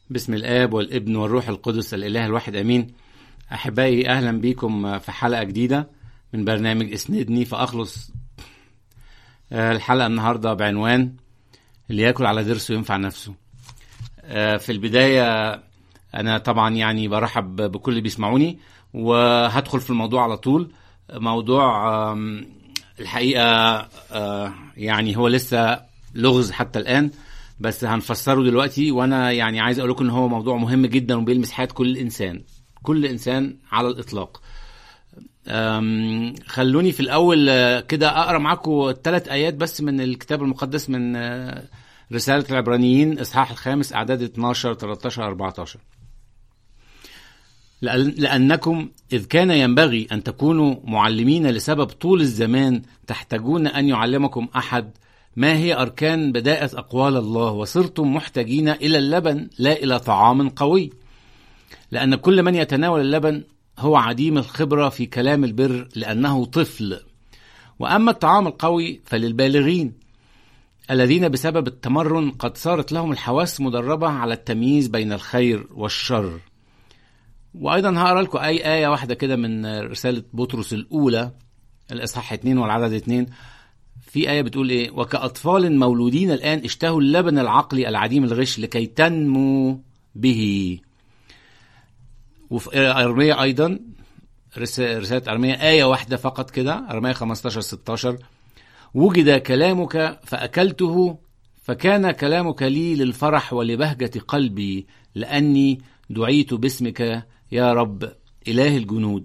بسم الآب والابن والروح القدس الإله الواحد أمين أحبائي أهلا بكم في حلقة جديدة من برنامج اسندني فأخلص آه، الحلقة النهاردة بعنوان اللي ياكل على ضرسه ينفع نفسه آه، في البداية أنا طبعا يعني برحب بكل اللي بيسمعوني وهدخل في الموضوع على طول موضوع آم، الحقيقة آه، يعني هو لسه لغز حتى الآن بس هنفسره دلوقتي وانا يعني عايز اقول لكم ان هو موضوع مهم جدا وبيلمس حياه كل انسان كل انسان على الاطلاق أم، خلوني في الاول آه، كده اقرا معاكم ثلاث ايات بس من الكتاب المقدس من آه، رساله العبرانيين اصحاح الخامس اعداد 12 13 14 لأن- لأنكم إذ كان ينبغي أن تكونوا معلمين لسبب طول الزمان تحتاجون أن يعلمكم أحد ما هي أركان بداءة أقوال الله وصرتم محتاجين إلى اللبن لا إلى طعام قوي لأن كل من يتناول اللبن هو عديم الخبرة في كلام البر لأنه طفل وأما الطعام القوي فللبالغين الذين بسبب التمرن قد صارت لهم الحواس مدربة على التمييز بين الخير والشر وايضا هقرا لكم اي ايه واحده كده من رساله بطرس الاولى الاصحاح 2 والعدد 2 في ايه بتقول ايه وكاطفال مولودين الان اشتهوا اللبن العقلي العديم الغش لكي تنمو به وفي ارميه ايضا رس- رساله ارميه ايه واحده فقط كده ارميه 15 16 وجد كلامك فاكلته فكان كلامك لي للفرح ولبهجه قلبي لاني دعيت باسمك يا رب اله الجنود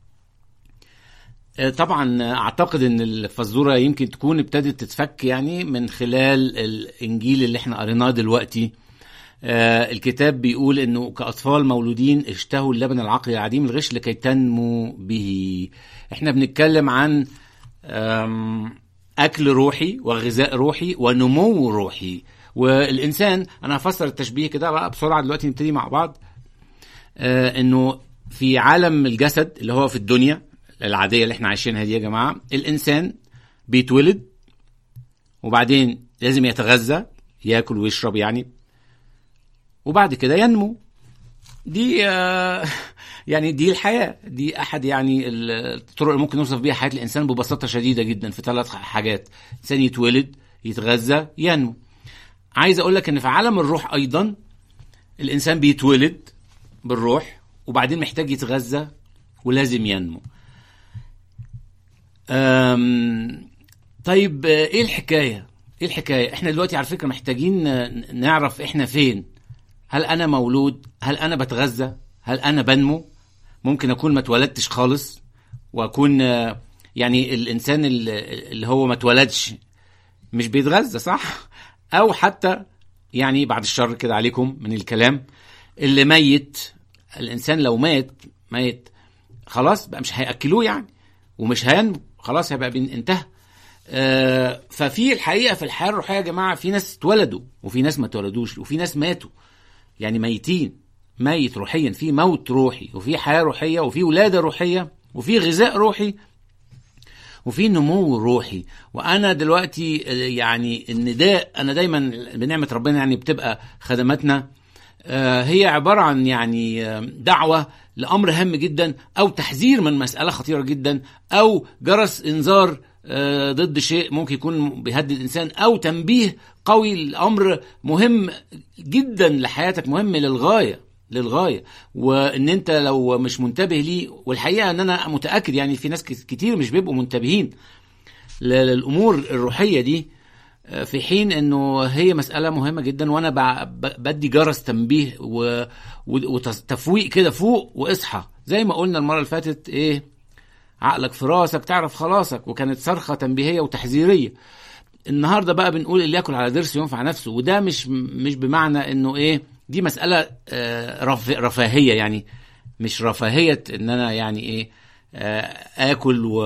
آه، طبعا اعتقد ان الفزوره يمكن تكون ابتدت تتفك يعني من خلال الانجيل اللي احنا قريناه دلوقتي آه، الكتاب بيقول انه كاطفال مولودين اشتهوا اللبن العقلي العديم الغش لكي تنمو به احنا بنتكلم عن آم، اكل روحي وغذاء روحي ونمو روحي والانسان انا هفسر التشبيه كده بقى بسرعه دلوقتي نبتدي مع بعض آه، انه في عالم الجسد اللي هو في الدنيا العاديه اللي احنا عايشينها دي يا جماعه الانسان بيتولد وبعدين لازم يتغذى ياكل ويشرب يعني وبعد كده ينمو دي آه، يعني دي الحياه دي احد يعني الطرق اللي ممكن نوصف بيها حياه الانسان ببساطه شديده جدا في ثلاث حاجات الانسان يتولد يتغذى ينمو عايز اقول لك ان في عالم الروح ايضا الانسان بيتولد بالروح وبعدين محتاج يتغذى ولازم ينمو أم طيب آه، ايه الحكايه ايه الحكايه احنا دلوقتي على فكره محتاجين آه، نعرف احنا فين هل انا مولود هل انا بتغذى هل انا بنمو ممكن اكون ما اتولدتش خالص واكون آه، يعني الانسان اللي اللي هو ما اتولدش مش بيتغذى صح او حتى يعني بعد الشر كده عليكم من الكلام اللي ميت الانسان لو مات ميت خلاص بقى مش هياكلوه يعني ومش هينمو خلاص هيبقى بين- انتهى آه، ففي الحقيقه في الحياه الروحيه يا جماعه في ناس اتولدوا وفي ناس ما اتولدوش وفي ناس ماتوا يعني ميتين ميت روحيا في موت روحي وفي حياه روحيه وفي ولاده روحيه وفي غذاء روحي وفي نمو روحي وانا دلوقتي آه، يعني النداء انا دايما بنعمه ربنا يعني بتبقى خدماتنا آه، هي عباره عن يعني آه، دعوه لامر هام جدا او تحذير من مساله خطيره جدا او جرس انذار آه، ضد شيء ممكن يكون بيهدد الانسان او تنبيه قوي الامر مهم جدا لحياتك مهم للغايه للغايه وان انت لو مش منتبه ليه والحقيقه ان انا متاكد يعني في ناس كتير مش بيبقوا منتبهين ل- للامور الروحيه دي آه، في حين انه هي مساله مهمه جدا وانا بع- ب- بدي جرس تنبيه و- و- وتفويق كده فوق واصحى زي ما قلنا المره اللي فاتت ايه عقلك في راسك تعرف خلاصك وكانت صرخه تنبيهيه وتحذيريه النهارده بقى بنقول اللي ياكل على ضرسه ينفع نفسه وده مش مش بمعنى انه ايه دي مساله آه، رف رفاهيه يعني مش رفاهيه ان انا يعني ايه آه، اكل و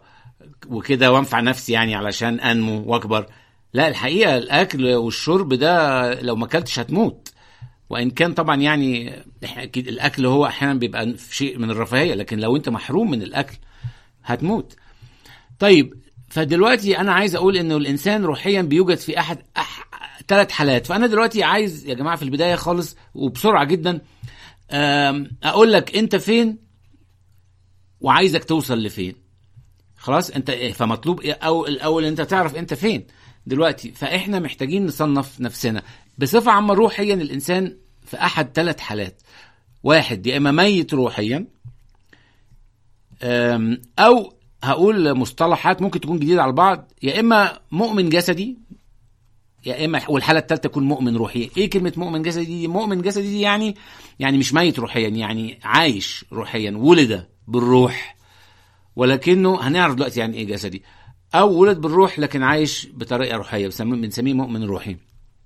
وكده وانفع نفسي يعني علشان انمو واكبر لا الحقيقه الاكل والشرب ده لو ما اكلتش هتموت وان كان طبعا يعني إحنا أكيد الاكل هو احيانا بيبقى شيء من الرفاهيه لكن لو انت محروم من الاكل هتموت طيب فدلوقتي انا عايز اقول انه الانسان روحيا بيوجد في احد أح ثلاث حالات فانا دلوقتي عايز يا جماعه في البدايه خالص وبسرعه جدا آم، اقول لك انت فين وعايزك توصل لفين خلاص انت إيه فمطلوب إيه او الاول انت تعرف انت فين دلوقتي فاحنا محتاجين نصنف نفسنا بصفه عامه روحيا الانسان في احد ثلاث حالات واحد يا اما ميت روحيا أم، او هقول مصطلحات ممكن تكون جديده على البعض يا اما مؤمن جسدي يا اما والحاله الثالثه تكون مؤمن روحي ايه كلمه مؤمن جسدي دي مؤمن جسدي دي يعني يعني مش ميت روحيا يعني عايش روحيا ولد بالروح ولكنه هنعرف دلوقتي يعني ايه جسدي او ولد بالروح لكن عايش بطريقه روحيه بنسميه بنسميه مؤمن روحي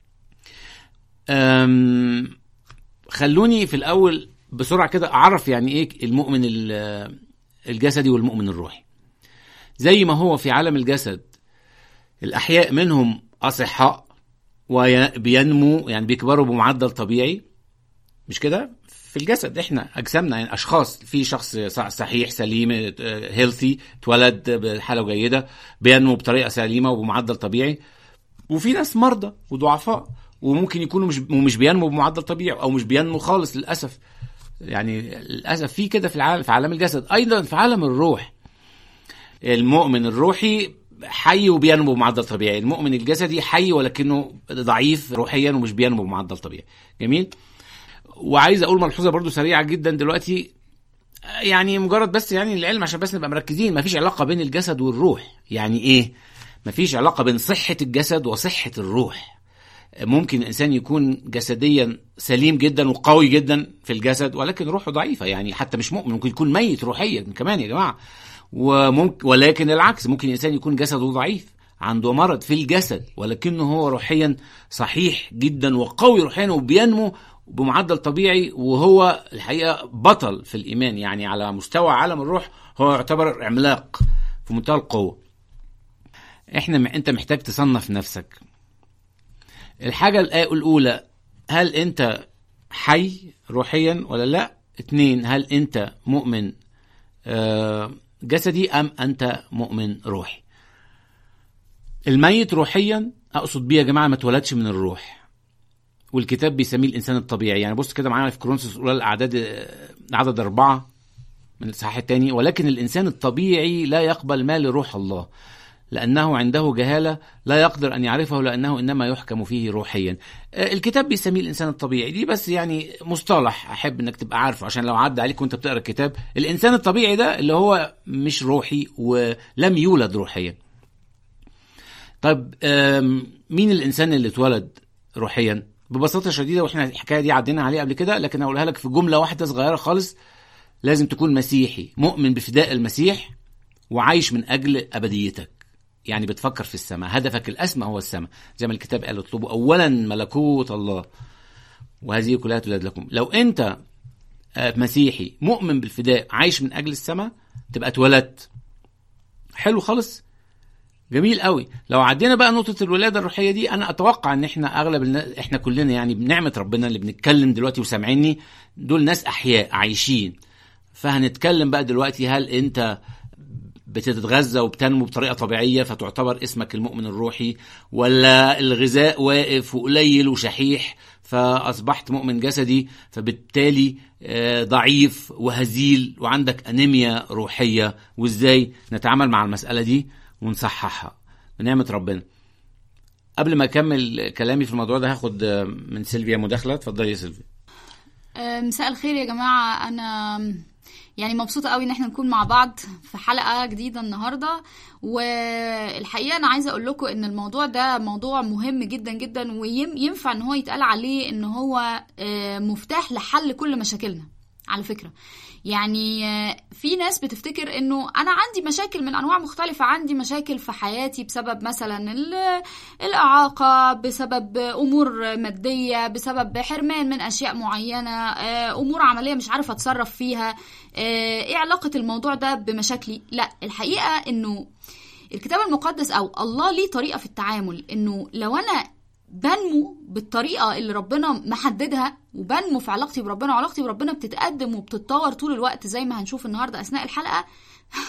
أم، خلوني في الاول بسرعه كده اعرف يعني ايه المؤمن ال- الجسدي والمؤمن الروحي زي ما هو في عالم الجسد الاحياء منهم اصحاء وبينمو يعني بيكبروا بمعدل طبيعي مش كده في الجسد احنا اجسامنا يعني اشخاص في شخص صح- صحيح سليم هيلثي اتولد بحاله جيده بينمو بطريقه سليمه وبمعدل طبيعي وفي ناس مرضى وضعفاء وممكن يكونوا مش ومش بينمو بمعدل طبيعي او مش بينمو خالص للاسف يعني للاسف في كده في العالم في عالم الجسد ايضا في عالم الروح المؤمن الروحي حي وبينمو بمعدل طبيعي المؤمن الجسدي حي ولكنه ضعيف روحيا ومش بينمو بمعدل طبيعي جميل وعايز اقول ملحوظه برضو سريعه جدا دلوقتي يعني مجرد بس يعني العلم عشان بس نبقى مركزين مفيش علاقه بين الجسد والروح يعني ايه مفيش علاقه بين صحه الجسد وصحه الروح ممكن الانسان يكون جسديا سليم جدا وقوي جدا في الجسد ولكن روحه ضعيفه يعني حتى مش مؤمن ممكن يكون ميت روحيا كمان يا جماعه وممكن ولكن العكس ممكن الانسان يكون جسده ضعيف عنده مرض في الجسد ولكنه هو روحيا صحيح جدا وقوي روحيا وبينمو بمعدل طبيعي وهو الحقيقه بطل في الايمان يعني على مستوى عالم الروح هو يعتبر عملاق في منتهى القوه احنا انت محتاج تصنف نفسك الحاجة الآ- الأولى هل أنت حي روحيا ولا لا؟ اتنين هل أنت مؤمن آه، جسدي أم أنت مؤمن روحي؟ الميت روحيا أقصد بيه يا جماعة ما اتولدش من الروح والكتاب بيسميه الإنسان الطبيعي يعني بص كده معانا في كورنثوس الأولى الأعداد آه، عدد أربعة من الإصحاح الثاني ولكن الإنسان الطبيعي لا يقبل ما لروح الله لأنه عنده جهالة لا يقدر أن يعرفه لأنه إنما يحكم فيه روحيا آه، الكتاب بيسميه الإنسان الطبيعي دي بس يعني مصطلح أحب أنك تبقى عارفه عشان لو عدى عليك وأنت بتقرأ الكتاب الإنسان الطبيعي ده اللي هو مش روحي ولم يولد روحيا طيب آم، مين الإنسان اللي اتولد روحيا ببساطة شديدة واحنا الحكاية دي عدينا عليها قبل كده لكن هقولها لك في جملة واحدة صغيرة خالص لازم تكون مسيحي مؤمن بفداء المسيح وعايش من أجل أبديتك يعني بتفكر في السماء هدفك الأسمى هو السماء زي ما الكتاب قال اطلبوا أولا ملكوت الله وهذه كلها تولد لكم لو أنت آه، مسيحي مؤمن بالفداء عايش من أجل السماء تبقى اتولدت حلو خالص جميل قوي لو عدينا بقى نقطة الولادة الروحية دي أنا أتوقع إن إحنا أغلب الناس إحنا كلنا يعني بنعمة ربنا اللي بنتكلم دلوقتي وسامعيني دول ناس أحياء عايشين فهنتكلم بقى دلوقتي هل أنت بتتغذى وبتنمو بطريقه طبيعيه فتعتبر اسمك المؤمن الروحي ولا الغذاء واقف وقليل وشحيح فاصبحت مؤمن جسدي فبالتالي آه، ضعيف وهزيل وعندك انيميا روحيه وازاي نتعامل مع المساله دي ونصححها بنعمه ربنا قبل ما اكمل كلامي في الموضوع ده هاخد آه، من سيلفيا مداخله اتفضلي يا سيلفيا آه، مساء الخير يا جماعة أنا يعني مبسوطة قوي إن احنا نكون مع بعض في حلقة جديدة النهاردة والحقيقة أنا عايزة أقول لكم إن الموضوع ده موضوع مهم جدا جدا وينفع إن هو يتقال عليه إن هو آه، مفتاح لحل كل مشاكلنا على فكرة يعني آه، في ناس بتفتكر انه انا عندي مشاكل من انواع مختلفة عندي مشاكل في حياتي بسبب مثلا ال- الاعاقة بسبب امور مادية بسبب حرمان من اشياء معينة آه، امور عملية مش عارفة اتصرف فيها آه، ايه علاقة الموضوع ده بمشاكلي لا الحقيقة انه الكتاب المقدس او الله ليه طريقة في التعامل انه لو انا بنمو بالطريقه اللي ربنا محددها وبنمو في علاقتي بربنا وعلاقتي بربنا بتتقدم وبتتطور طول الوقت زي ما هنشوف النهارده اثناء الحلقه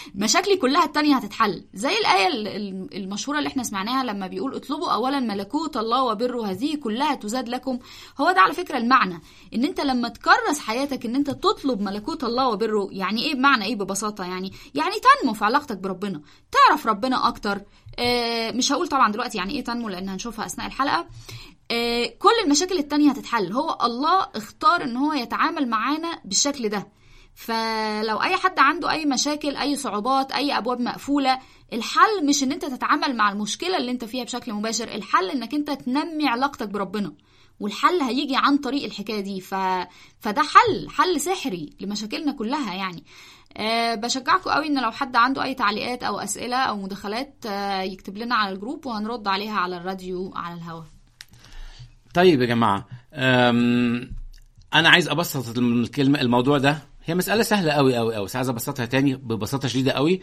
مشاكلي كلها التانية هتتحل زي الآية ال- ال- المشهورة اللي احنا سمعناها لما بيقول اطلبوا أولا ملكوت الله وبره هذه كلها تزاد لكم هو ده على فكرة المعنى ان انت لما تكرس حياتك ان انت تطلب ملكوت الله وبره يعني ايه بمعنى ايه ببساطة يعني يعني تنمو في علاقتك بربنا تعرف ربنا اكتر آه مش هقول طبعا دلوقتي يعني ايه تنمو لان هنشوفها اثناء الحلقة آه، كل المشاكل التانية هتتحل هو الله اختار ان هو يتعامل معانا بالشكل ده فلو اي حد عنده اي مشاكل اي صعوبات اي ابواب مقفولة الحل مش ان انت تتعامل مع المشكلة اللي انت فيها بشكل مباشر الحل انك انت تنمي علاقتك بربنا والحل هيجي عن طريق الحكاية دي ف... فده حل حل سحري لمشاكلنا كلها يعني أه بشجعكم قوي ان لو حد عنده اي تعليقات او اسئله او مداخلات أه يكتب لنا على الجروب وهنرد عليها على الراديو على الهواء طيب يا جماعه أم انا عايز ابسط الكلمه الموضوع ده هي مساله سهله قوي قوي قوي بس عايز ابسطها تاني ببساطه شديده قوي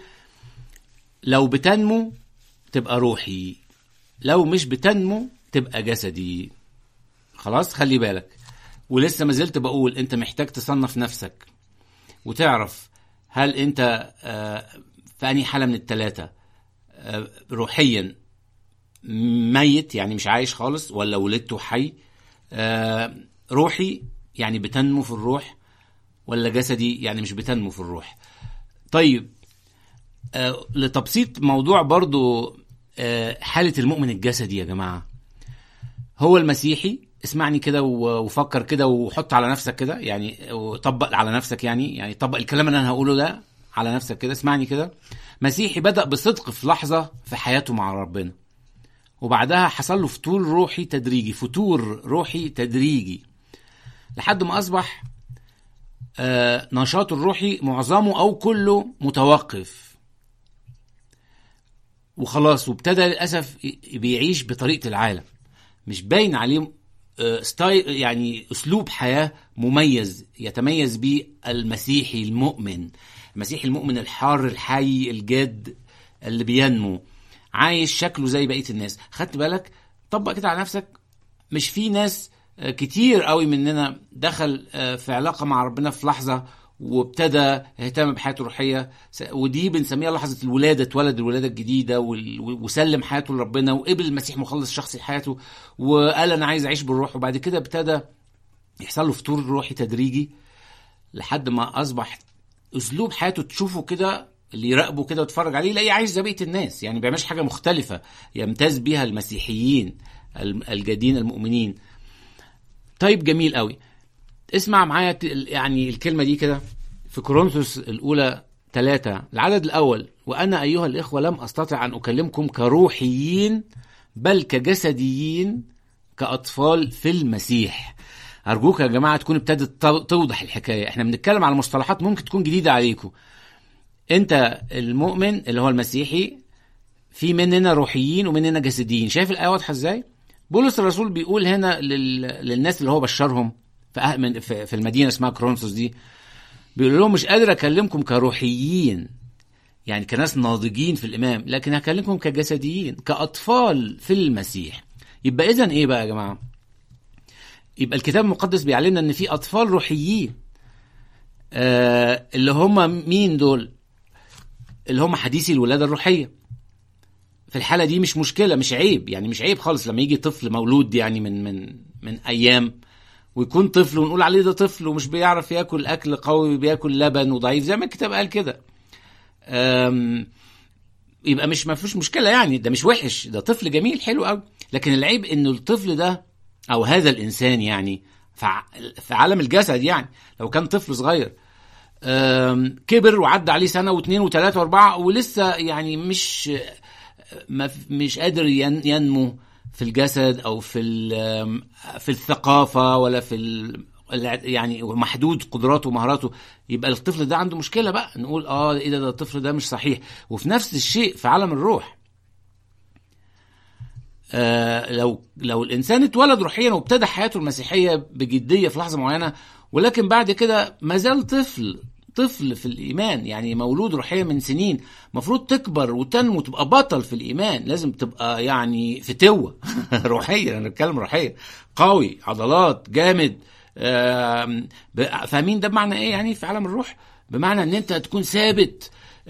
لو بتنمو تبقى روحي لو مش بتنمو تبقى جسدي خلاص خلي بالك ولسه ما زلت بقول انت محتاج تصنف نفسك وتعرف هل انت آه، في انهي حاله من الثلاثه روحيا ميت يعني مش عايش خالص ولا ولدته حي آه، روحي يعني بتنمو في الروح ولا جسدي يعني مش بتنمو في الروح طيب آه، لتبسيط موضوع برضو آه، حالة المؤمن الجسدي يا جماعة هو المسيحي اسمعني كده و- وفكر كده وحط على نفسك كده يعني وطبق على نفسك يعني يعني طبق الكلام اللي انا هقوله ده على نفسك كده اسمعني كده مسيحي بدأ بصدق في لحظة في حياته مع ربنا وبعدها حصل له فتور روحي تدريجي فتور روحي تدريجي لحد ما اصبح آه، نشاطه الروحي معظمه او كله متوقف وخلاص وابتدى للاسف ي- بيعيش بطريقه العالم مش باين عليه آه، ستايل يعني اسلوب حياه مميز يتميز به المسيحي المؤمن المسيحي المؤمن الحار الحي الجاد اللي بينمو عايش شكله زي بقيه الناس خدت بالك طبق كده على نفسك مش في ناس آه، كتير قوي مننا دخل آه، في علاقه مع ربنا في لحظه وابتدى يهتم بحياته الروحيه س- ودي بنسميها لحظه الولاده اتولد الولاده الجديده وال- وسلم حياته لربنا وقبل المسيح مخلص شخصي لحياته وقال انا عايز اعيش بالروح وبعد كده ابتدى يحصل له فتور روحي تدريجي لحد ما اصبح اسلوب حياته تشوفه كده اللي يراقبه كده ويتفرج عليه يلاقيه عايش زي بقيه الناس يعني ما بيعملش حاجه مختلفه يمتاز بيها المسيحيين الم- الجادين المؤمنين طيب جميل قوي اسمع معايا ت- يعني الكلمه دي كده في كورنثوس الاولى ثلاثة العدد الاول وانا ايها الاخوه لم استطع ان اكلمكم كروحيين بل كجسديين كاطفال في المسيح ارجوك يا جماعه تكون ابتدت تو- توضح الحكايه احنا بنتكلم على مصطلحات ممكن تكون جديده عليكم انت المؤمن اللي هو المسيحي في مننا روحيين ومننا جسديين شايف الايه واضحه ازاي بولس الرسول بيقول هنا لل... للناس اللي هو بشرهم في, أه- من... في في المدينه اسمها كرونسوس دي بيقول لهم مش قادر اكلمكم كروحيين يعني كناس ناضجين في الامام لكن هكلمكم كجسديين كاطفال في المسيح يبقى اذا ايه بقى يا جماعه يبقى الكتاب المقدس بيعلمنا ان في اطفال روحيين آه اللي هم مين دول اللي هم حديثي الولاده الروحيه في الحاله دي مش مشكله مش عيب يعني مش عيب خالص لما يجي طفل مولود يعني من من من ايام ويكون طفل ونقول عليه ده طفل ومش بيعرف ياكل اكل قوي بياكل لبن وضعيف زي ما الكتاب قال كده أم، يبقى مش ما فيش مشكله يعني ده مش وحش ده طفل جميل حلو قوي لكن العيب انه الطفل ده او هذا الانسان يعني في ع- في عالم الجسد يعني لو كان طفل صغير أم، كبر وعدى عليه سنه واثنين وثلاثه واربعه ولسه يعني مش ما ف- مش قادر ين- ينمو في الجسد او في ال- في الثقافه ولا في ال- الع- يعني محدود قدراته ومهاراته يبقى الطفل ده عنده مشكله بقى نقول اه ايه ده, ده الطفل ده مش صحيح وفي نفس الشيء في عالم الروح آه لو لو الانسان اتولد روحيا وابتدى حياته المسيحيه بجديه في لحظه معينه ولكن بعد كده ما زال طفل طفل في الايمان يعني مولود روحيا من سنين المفروض تكبر وتنمو تبقى بطل في الايمان لازم تبقى يعني فتوه روحيا انا بتكلم روحيا قوي عضلات جامد آم، ب- فاهمين ده بمعنى ايه يعني في عالم الروح بمعنى ان انت تكون ثابت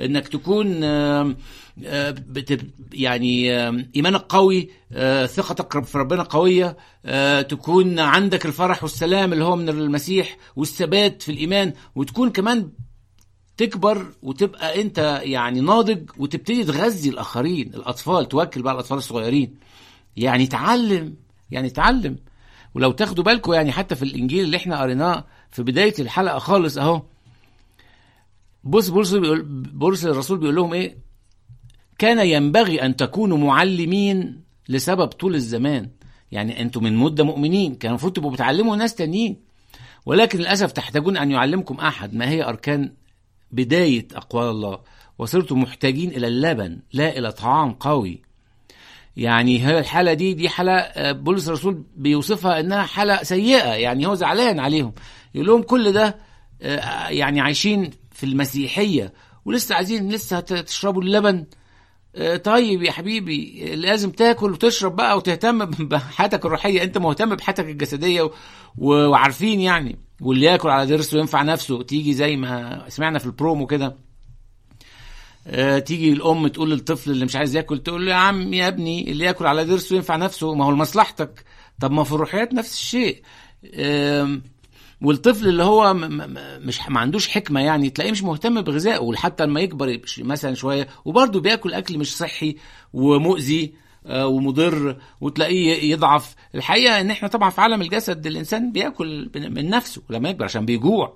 انك تكون آم، آه، بت- يعني آم، ايمانك قوي آه، ثقتك في ربنا قويه آه، تكون عندك الفرح والسلام اللي هو من المسيح والثبات في الايمان وتكون كمان تكبر وتبقى انت يعني ناضج وتبتدي تغذي الاخرين الاطفال توكل بقى الاطفال الصغيرين يعني تعلم يعني تعلم ولو تاخدوا بالكم يعني حتى في الانجيل اللي احنا قريناه في بدايه الحلقه خالص اهو بص بولس بيقول بولس الرسول بيقول لهم ايه كان ينبغي ان تكونوا معلمين لسبب طول الزمان يعني انتم من مده مؤمنين كان المفروض تبقوا بتعلموا ناس تانيين ولكن للاسف تحتاجون ان يعلمكم احد ما هي اركان بدايه اقوال الله وصرتم محتاجين الى اللبن لا الى طعام قوي يعني هي الحالة دي دي حالة آه، بولس الرسول بيوصفها انها حالة سيئة يعني هو زعلان عليهم يقول لهم كل ده آه، يعني عايشين في المسيحية ولسه عايزين لسه هت- تشربوا اللبن آه، طيب يا حبيبي آه، لازم تاكل وتشرب بقى وتهتم بحياتك الروحية انت مهتم بحياتك الجسدية و- و- وعارفين يعني واللي ياكل على ضرسه ينفع نفسه تيجي زي ما سمعنا في البرومو كده آه، تيجي الام تقول للطفل اللي مش عايز ياكل تقول له يا عم يا ابني اللي ياكل على ضرسه ينفع نفسه ما هو لمصلحتك طب ما في الروحيات نفس الشيء آم، والطفل اللي هو م- م- م- مش ما عندوش حكمه يعني تلاقيه مش مهتم بغذائه وحتى لما يكبر يبش- مثلا شويه وبرضه بياكل اكل مش صحي ومؤذي آه، ومضر وتلاقيه يضعف الحقيقه ان احنا طبعا في عالم الجسد الانسان بياكل من نفسه لما يكبر عشان بيجوع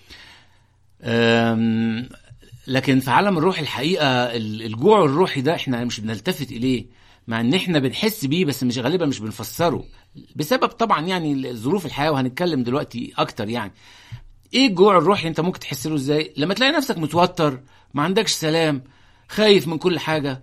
أم، لكن في عالم الروح الحقيقه ال- الجوع الروحي ده احنا مش بنلتفت اليه مع ان احنا بنحس بيه بس مش غالبا مش بنفسره بسبب طبعا يعني ظروف الحياه وهنتكلم دلوقتي اكتر يعني ايه الجوع الروحي انت ممكن تحس له ازاي لما تلاقي نفسك متوتر ما عندكش سلام خايف من كل حاجه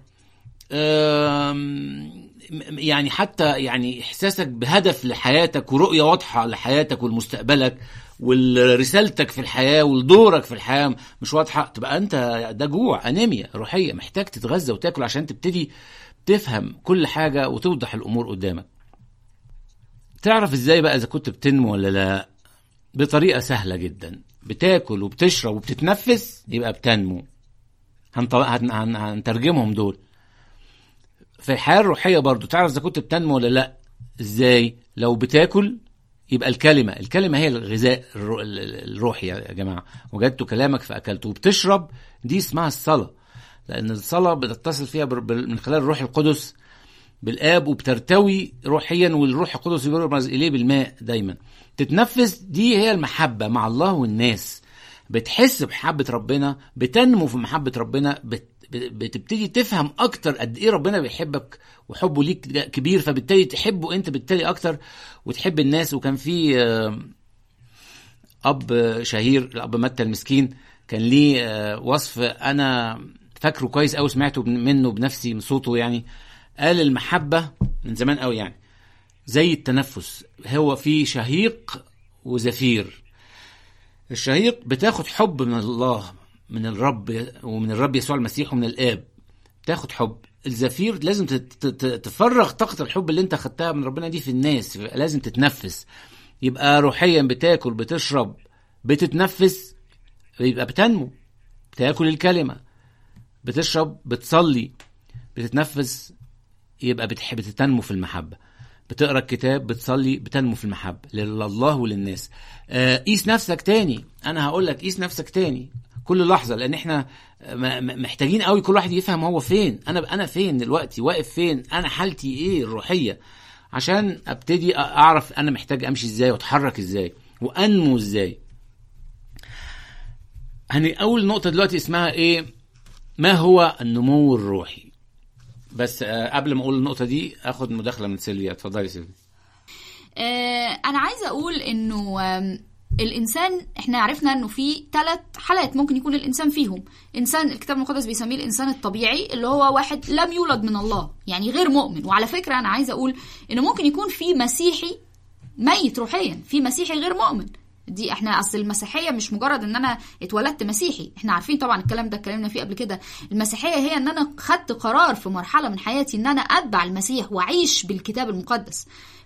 أم، يعني حتى يعني احساسك بهدف لحياتك ورؤيه واضحه لحياتك ولمستقبلك ورسالتك في الحياه ودورك في الحياه مش واضحه تبقى انت ده جوع انيميا روحيه محتاج تتغذى وتاكل عشان تبتدي تفهم كل حاجه وتوضح الامور قدامك تعرف ازاي بقى اذا كنت بتنمو ولا لا بطريقه سهله جدا بتاكل وبتشرب وبتتنفس يبقى بتنمو هنط... هن... هن... هنترجمهم دول في الحياه الروحيه برضو تعرف اذا كنت بتنمو ولا لا ازاي لو بتاكل يبقى الكلمه الكلمه هي الغذاء الرو... ال- ال- الروحي يا جماعه وجدت كلامك فاكلته وبتشرب دي اسمها الصلاه لان الصلاه بتتصل فيها بر... بال- من خلال الروح القدس بالاب وبترتوي روحيا والروح القدس بيرمز اليه بالماء دايما تتنفس دي هي المحبه مع الله والناس بتحس بمحبه ربنا بتنمو في محبه ربنا بت بتبتدي تفهم اكتر قد ايه ربنا بيحبك وحبه ليك كبير فبالتالي تحبه انت بالتالي اكتر وتحب الناس وكان في آه، اب شهير الاب متى المسكين كان ليه آه، وصف انا فاكره كويس قوي سمعته بن- منه بنفسي من صوته يعني قال المحبه من زمان قوي يعني زي التنفس هو في شهيق وزفير الشهيق بتاخد حب من الله من الرب ومن الرب يسوع المسيح ومن الاب تاخد حب الزفير لازم تت- تت- تفرغ طاقة الحب اللي انت خدتها من ربنا دي في الناس لازم تتنفس يبقى روحيا بتاكل بتشرب بتتنفس يبقى بتنمو بتاكل الكلمة بتشرب بتصلي بتتنفس يبقى بتحب تنمو في المحبة بتقرا الكتاب بتصلي بتنمو في المحبة لله وللناس آه، قيس نفسك تاني انا هقول لك قيس نفسك تاني كل لحظة لان احنا م- م- محتاجين قوي كل واحد يفهم هو فين انا انا فين دلوقتي واقف فين انا حالتي ايه الروحية عشان ابتدي أ- اعرف انا محتاج امشي ازاي واتحرك ازاي وانمو ازاي هني اول نقطة دلوقتي اسمها ايه ما هو النمو الروحي بس آه، قبل ما اقول النقطة دي اخد مداخلة من سيلفيا اتفضلي سيلفيا آه، انا عايزه اقول انه آم، الانسان احنا عرفنا انه في ثلاث حالات ممكن يكون الانسان فيهم انسان الكتاب المقدس بيسميه الانسان الطبيعي اللي هو واحد لم يولد من الله يعني غير مؤمن وعلى فكره انا عايزه اقول انه ممكن يكون في مسيحي ميت روحيا في مسيحي غير مؤمن دي احنا اصل المسيحيه مش مجرد ان انا اتولدت مسيحي احنا عارفين طبعا الكلام ده اتكلمنا فيه قبل كده المسيحيه هي ان انا خدت قرار في مرحله من حياتي ان انا اتبع المسيح واعيش بالكتاب المقدس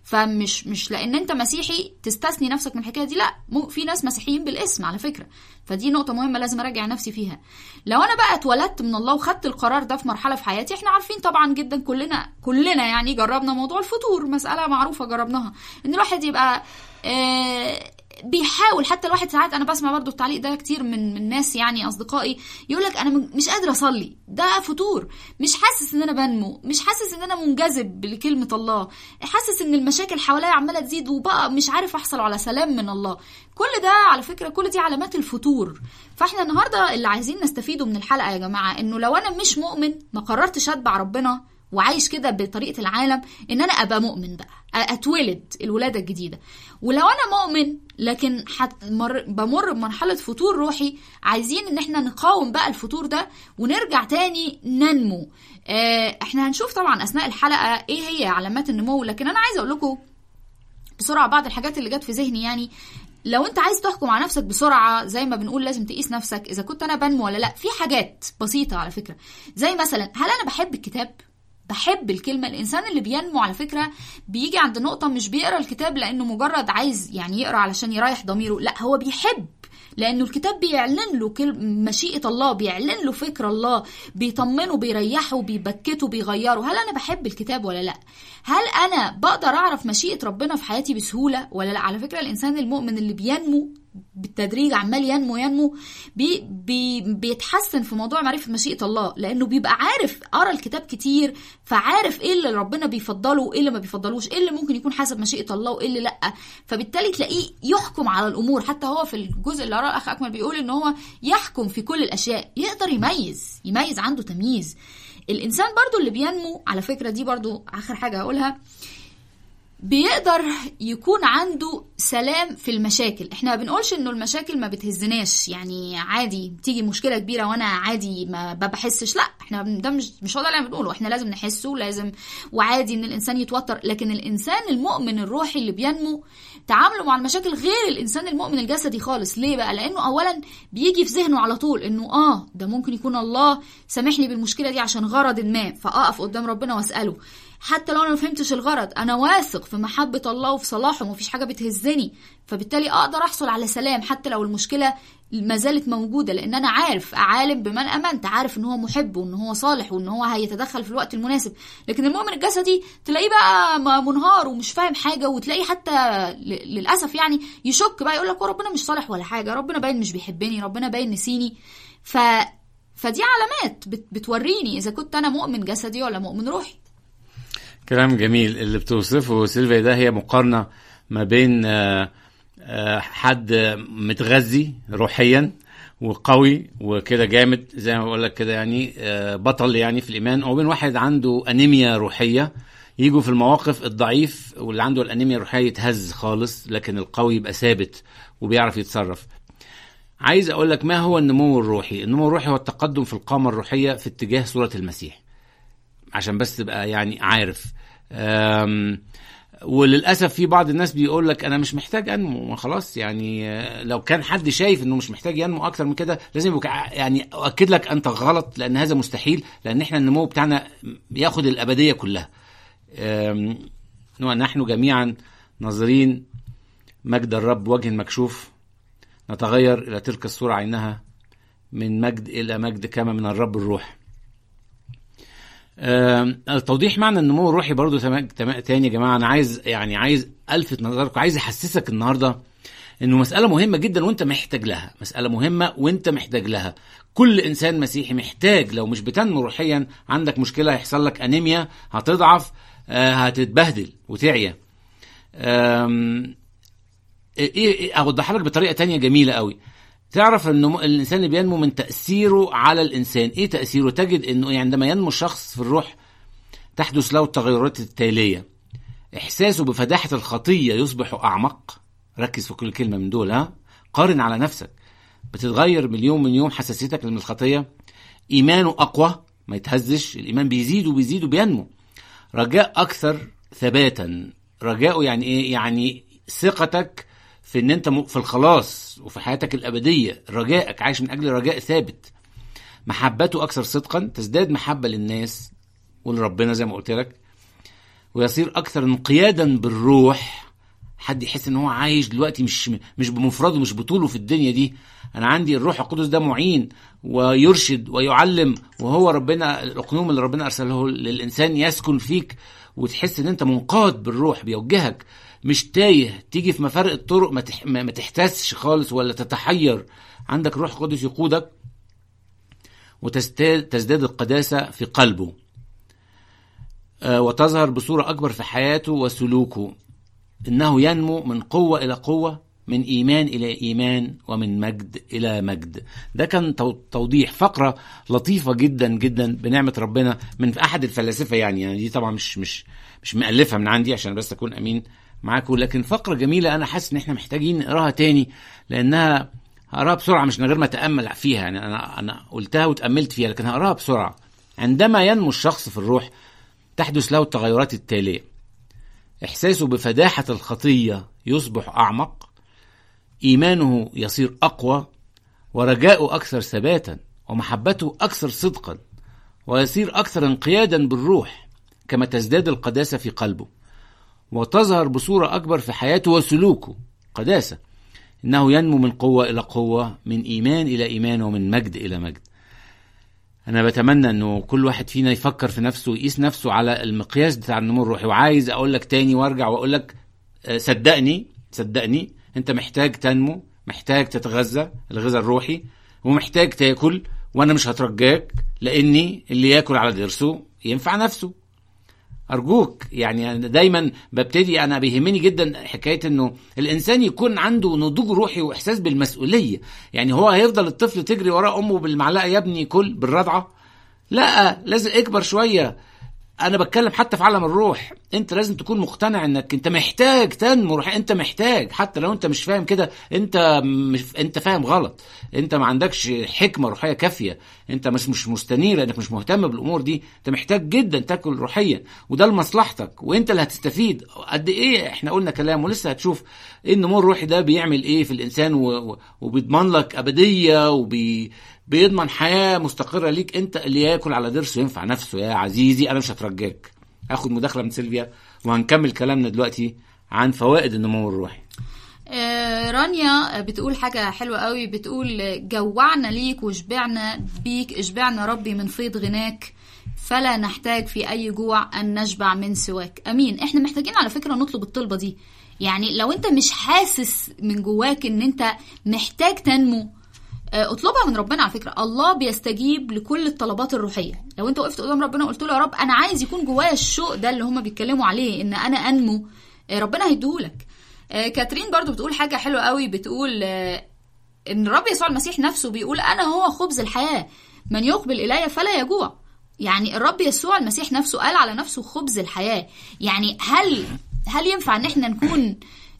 فمش مش لان انت مسيحي تستثني نفسك من الحكايه دي لا مو في ناس مسيحيين بالاسم على فكره فدي نقطه مهمه لازم اراجع نفسي فيها لو انا بقى اتولدت من الله وخدت القرار ده في مرحله في حياتي احنا عارفين طبعا جدا كلنا كلنا يعني جربنا موضوع الفطور مساله معروفه جربناها ان الواحد يبقى آه بيحاول حتى الواحد ساعات انا بسمع برضو التعليق ده كتير من من ناس يعني اصدقائي يقول لك انا م- مش قادر اصلي ده فطور مش حاسس ان انا بنمو مش حاسس ان انا منجذب لكلمه الله حاسس ان المشاكل حواليا عماله تزيد وبقى مش عارف احصل على سلام من الله كل ده على فكره كل دي علامات الفتور فاحنا النهارده اللي عايزين نستفيده من الحلقه يا جماعه انه لو انا مش مؤمن ما قررتش اتبع ربنا وعايش كده بطريقه العالم ان انا ابقى مؤمن بقى اتولد الولاده الجديده ولو انا مؤمن لكن حت مر بمر بمرحله فتور روحي عايزين ان احنا نقاوم بقى الفتور ده ونرجع تاني ننمو آه، احنا هنشوف طبعا اثناء الحلقه ايه هي علامات النمو لكن انا عايزه اقول لكم بسرعه بعض الحاجات اللي جت في ذهني يعني لو انت عايز تحكم على نفسك بسرعه زي ما بنقول لازم تقيس نفسك اذا كنت انا بنمو ولا لا في حاجات بسيطه على فكره زي مثلا هل انا بحب الكتاب بحب الكلمة الإنسان اللي بينمو على فكرة بيجي عند نقطة مش بيقرأ الكتاب لأنه مجرد عايز يعني يقرأ علشان يريح ضميره لا هو بيحب لأنه الكتاب بيعلن له كل مشيئة الله بيعلن له فكر الله بيطمنه بيريحه بيبكته بيغيره هل أنا بحب الكتاب ولا لا هل أنا بقدر أعرف مشيئة ربنا في حياتي بسهولة ولا لا على فكرة الإنسان المؤمن اللي بينمو بالتدريج عمال ينمو ينمو بي بي بيتحسن في موضوع معرفه مشيئه الله لانه بيبقى عارف قرا الكتاب كتير فعارف ايه اللي ربنا بيفضله وايه اللي ما بيفضلوش ايه اللي ممكن يكون حسب مشيئه الله وايه اللي لا فبالتالي تلاقيه يحكم على الامور حتى هو في الجزء اللي قراه اخ اكمل بيقول ان هو يحكم في كل الاشياء يقدر يميز يميز عنده تمييز الانسان برضو اللي بينمو على فكره دي برضو اخر حاجه هقولها بيقدر يكون عنده سلام في المشاكل احنا ما بنقولش انه المشاكل ما بتهزناش يعني عادي تيجي مشكله كبيره وانا عادي ما ما بحسش لا احنا ده مش مش هو ده اللي بنقوله احنا لازم نحسه لازم وعادي ان الانسان يتوتر لكن الانسان المؤمن الروحي اللي بينمو تعامله مع المشاكل غير الانسان المؤمن الجسدي خالص ليه بقى لانه اولا بيجي في ذهنه على طول انه اه ده ممكن يكون الله سامحني بالمشكله دي عشان غرض ما فاقف قدام ربنا واساله حتى لو انا ما فهمتش الغرض انا واثق في محبه الله وفي صلاحه ومفيش حاجه بتهزني فبالتالي اقدر احصل على سلام حتى لو المشكله ما زالت موجوده لان انا عارف عالم بمن امنت عارف ان هو محب وان هو صالح وان هو هيتدخل في الوقت المناسب لكن المؤمن الجسدي تلاقيه بقى منهار ومش فاهم حاجه وتلاقيه حتى ل- للاسف يعني يشك بقى يقول لك ربنا مش صالح ولا حاجه ربنا باين مش بيحبني ربنا باين نسيني ف فدي علامات بت... بتوريني اذا كنت انا مؤمن جسدي ولا مؤمن روحي كلام جميل اللي بتوصفه سيلفيا ده هي مقارنة ما بين آه، آه، حد متغذي روحيا وقوي وكده جامد زي ما بقول لك كده يعني آه، بطل يعني في الايمان او بين واحد عنده انيميا روحيه يجوا في المواقف الضعيف واللي عنده الانيميا الروحيه يتهز خالص لكن القوي يبقى ثابت وبيعرف يتصرف عايز اقول لك ما هو النمو الروحي النمو الروحي هو التقدم في القامه الروحيه في اتجاه صوره المسيح عشان بس تبقى يعني عارف أم، وللاسف في بعض الناس بيقول لك انا مش محتاج انمو ما خلاص يعني آه، لو كان حد شايف انه مش محتاج ينمو اكتر من كده لازم يبقى يعني اؤكد لك انت غلط لان هذا مستحيل لان احنا النمو بتاعنا ياخد الابديه كلها أم، ونحن جميعا ناظرين مجد الرب وجه مكشوف نتغير الى تلك الصوره عينها من مجد الى مجد كما من الرب الروح آم، توضيح معنى النمو الروحي برضو تما- تما- تاني يا جماعه انا عايز يعني عايز الفت نظركم عايز احسسك النهارده انه مساله مهمه جدا وانت محتاج لها مساله مهمه وانت محتاج لها كل انسان مسيحي محتاج لو مش بتنمو روحيا عندك مشكله هيحصل لك انيميا هتضعف آه، هتتبهدل وتعيا آم، ايه إيه- اوضحها لك بطريقه تانية جميله قوي تعرف ان الانسان اللي بينمو من تاثيره على الانسان ايه تاثيره تجد انه عندما ينمو الشخص في الروح تحدث له التغيرات التاليه احساسه بفداحه الخطيه يصبح اعمق ركز في كل كلمه من دول ها قارن على نفسك بتتغير من يوم من يوم حساسيتك من الخطيه ايمانه اقوى ما يتهزش الايمان بيزيد وبيزيد وبينمو رجاء اكثر ثباتا رجاؤه يعني ايه يعني ثقتك في ان انت م- في الخلاص وفي حياتك الابديه رجائك عايش من اجل رجاء ثابت محبته اكثر صدقا تزداد محبه للناس ولربنا زي ما قلت لك ويصير اكثر انقيادا بالروح حد يحس ان هو عايش دلوقتي مش مش بمفرده مش بطوله في الدنيا دي انا عندي الروح القدس ده معين ويرشد ويعلم وهو ربنا الاقنوم اللي ربنا ارسله للانسان يسكن فيك وتحس ان انت منقاد بالروح بيوجهك مش تايه تيجي في مفارق الطرق ما, تح... ما تحتسش خالص ولا تتحير عندك روح قدس يقودك وتزداد تزداد القداسة في قلبه آه، وتظهر بصورة أكبر في حياته وسلوكه إنه ينمو من قوة إلى قوة من إيمان إلى إيمان ومن مجد إلى مجد ده كان تو- توضيح فقرة لطيفة جدا جدا بنعمة ربنا من أحد الفلاسفة يعني, يعني دي طبعا مش مش مش مألفها من عندي عشان بس أكون أمين معاكم لكن فقرة جميلة أنا حاسس إن إحنا محتاجين نقراها تاني لأنها هقراها بسرعة مش من غير ما أتأمل فيها يعني أنا أنا قلتها وتأملت فيها لكن هقراها بسرعة عندما ينمو الشخص في الروح تحدث له التغيرات التالية إحساسه بفداحة الخطية يصبح أعمق إيمانه يصير أقوى ورجاؤه أكثر ثباتا ومحبته أكثر صدقا ويصير أكثر انقيادا بالروح كما تزداد القداسة في قلبه وتظهر بصورة أكبر في حياته وسلوكه قداسة إنه ينمو من قوة إلى قوة من إيمان إلى إيمان ومن مجد إلى مجد أنا بتمنى إنه كل واحد فينا يفكر في نفسه ويقيس نفسه على المقياس بتاع النمو الروحي وعايز أقول لك تاني وأرجع وأقول لك آه، صدقني صدقني أنت محتاج تنمو محتاج تتغذى الغذاء الروحي ومحتاج تاكل وأنا مش هترجاك لأني اللي ياكل على ضرسه ينفع نفسه ارجوك يعني أنا دايما ببتدي انا بيهمني جدا حكايه انه الانسان يكون عنده نضوج روحي واحساس بالمسؤوليه يعني هو هيفضل الطفل تجري وراه امه بالمعلقه يا ابني كل بالرضعه لا لازم اكبر شويه انا بتكلم حتى في عالم الروح انت لازم تكون مقتنع انك انت محتاج تنمو روحيا انت محتاج حتى لو انت مش فاهم كده انت مش انت فاهم غلط انت ما عندكش حكمه روحيه كافيه انت مش مش مستنير لانك مش مهتم بالامور دي انت محتاج جدا تاكل روحيا وده لمصلحتك وانت اللي هتستفيد قد ايه احنا قلنا كلام ولسه هتشوف ايه النمو الروحي ده بيعمل ايه في الانسان و... و- وبيضمن لك ابديه وبي بيضمن حياه مستقره ليك انت اللي ياكل على ضرسه ينفع نفسه يا عزيزي انا مش هترجاك هاخد مداخله من سيلفيا وهنكمل كلامنا دلوقتي عن فوائد النمو الروحي آه، رانيا بتقول حاجة حلوة قوي بتقول جوعنا ليك وشبعنا بيك اشبعنا ربي من فيض غناك فلا نحتاج في أي جوع أن نشبع من سواك أمين احنا محتاجين على فكرة نطلب الطلبة دي يعني لو انت مش حاسس من جواك ان انت محتاج تنمو آه، اطلبها من ربنا على فكره الله بيستجيب لكل الطلبات الروحيه لو انت وقفت قدام ربنا وقلت له يا رب انا عايز يكون جوايا الشوق ده اللي هما بيتكلموا عليه ان انا انمو آه، ربنا هيديهولك آه، كاترين برضو بتقول حاجه حلوه قوي بتقول آه، ان الرب يسوع المسيح نفسه بيقول انا هو خبز الحياه من يقبل الي فلا يجوع يعني الرب يسوع المسيح نفسه قال على نفسه خبز الحياه يعني هل هل ينفع ان احنا نكون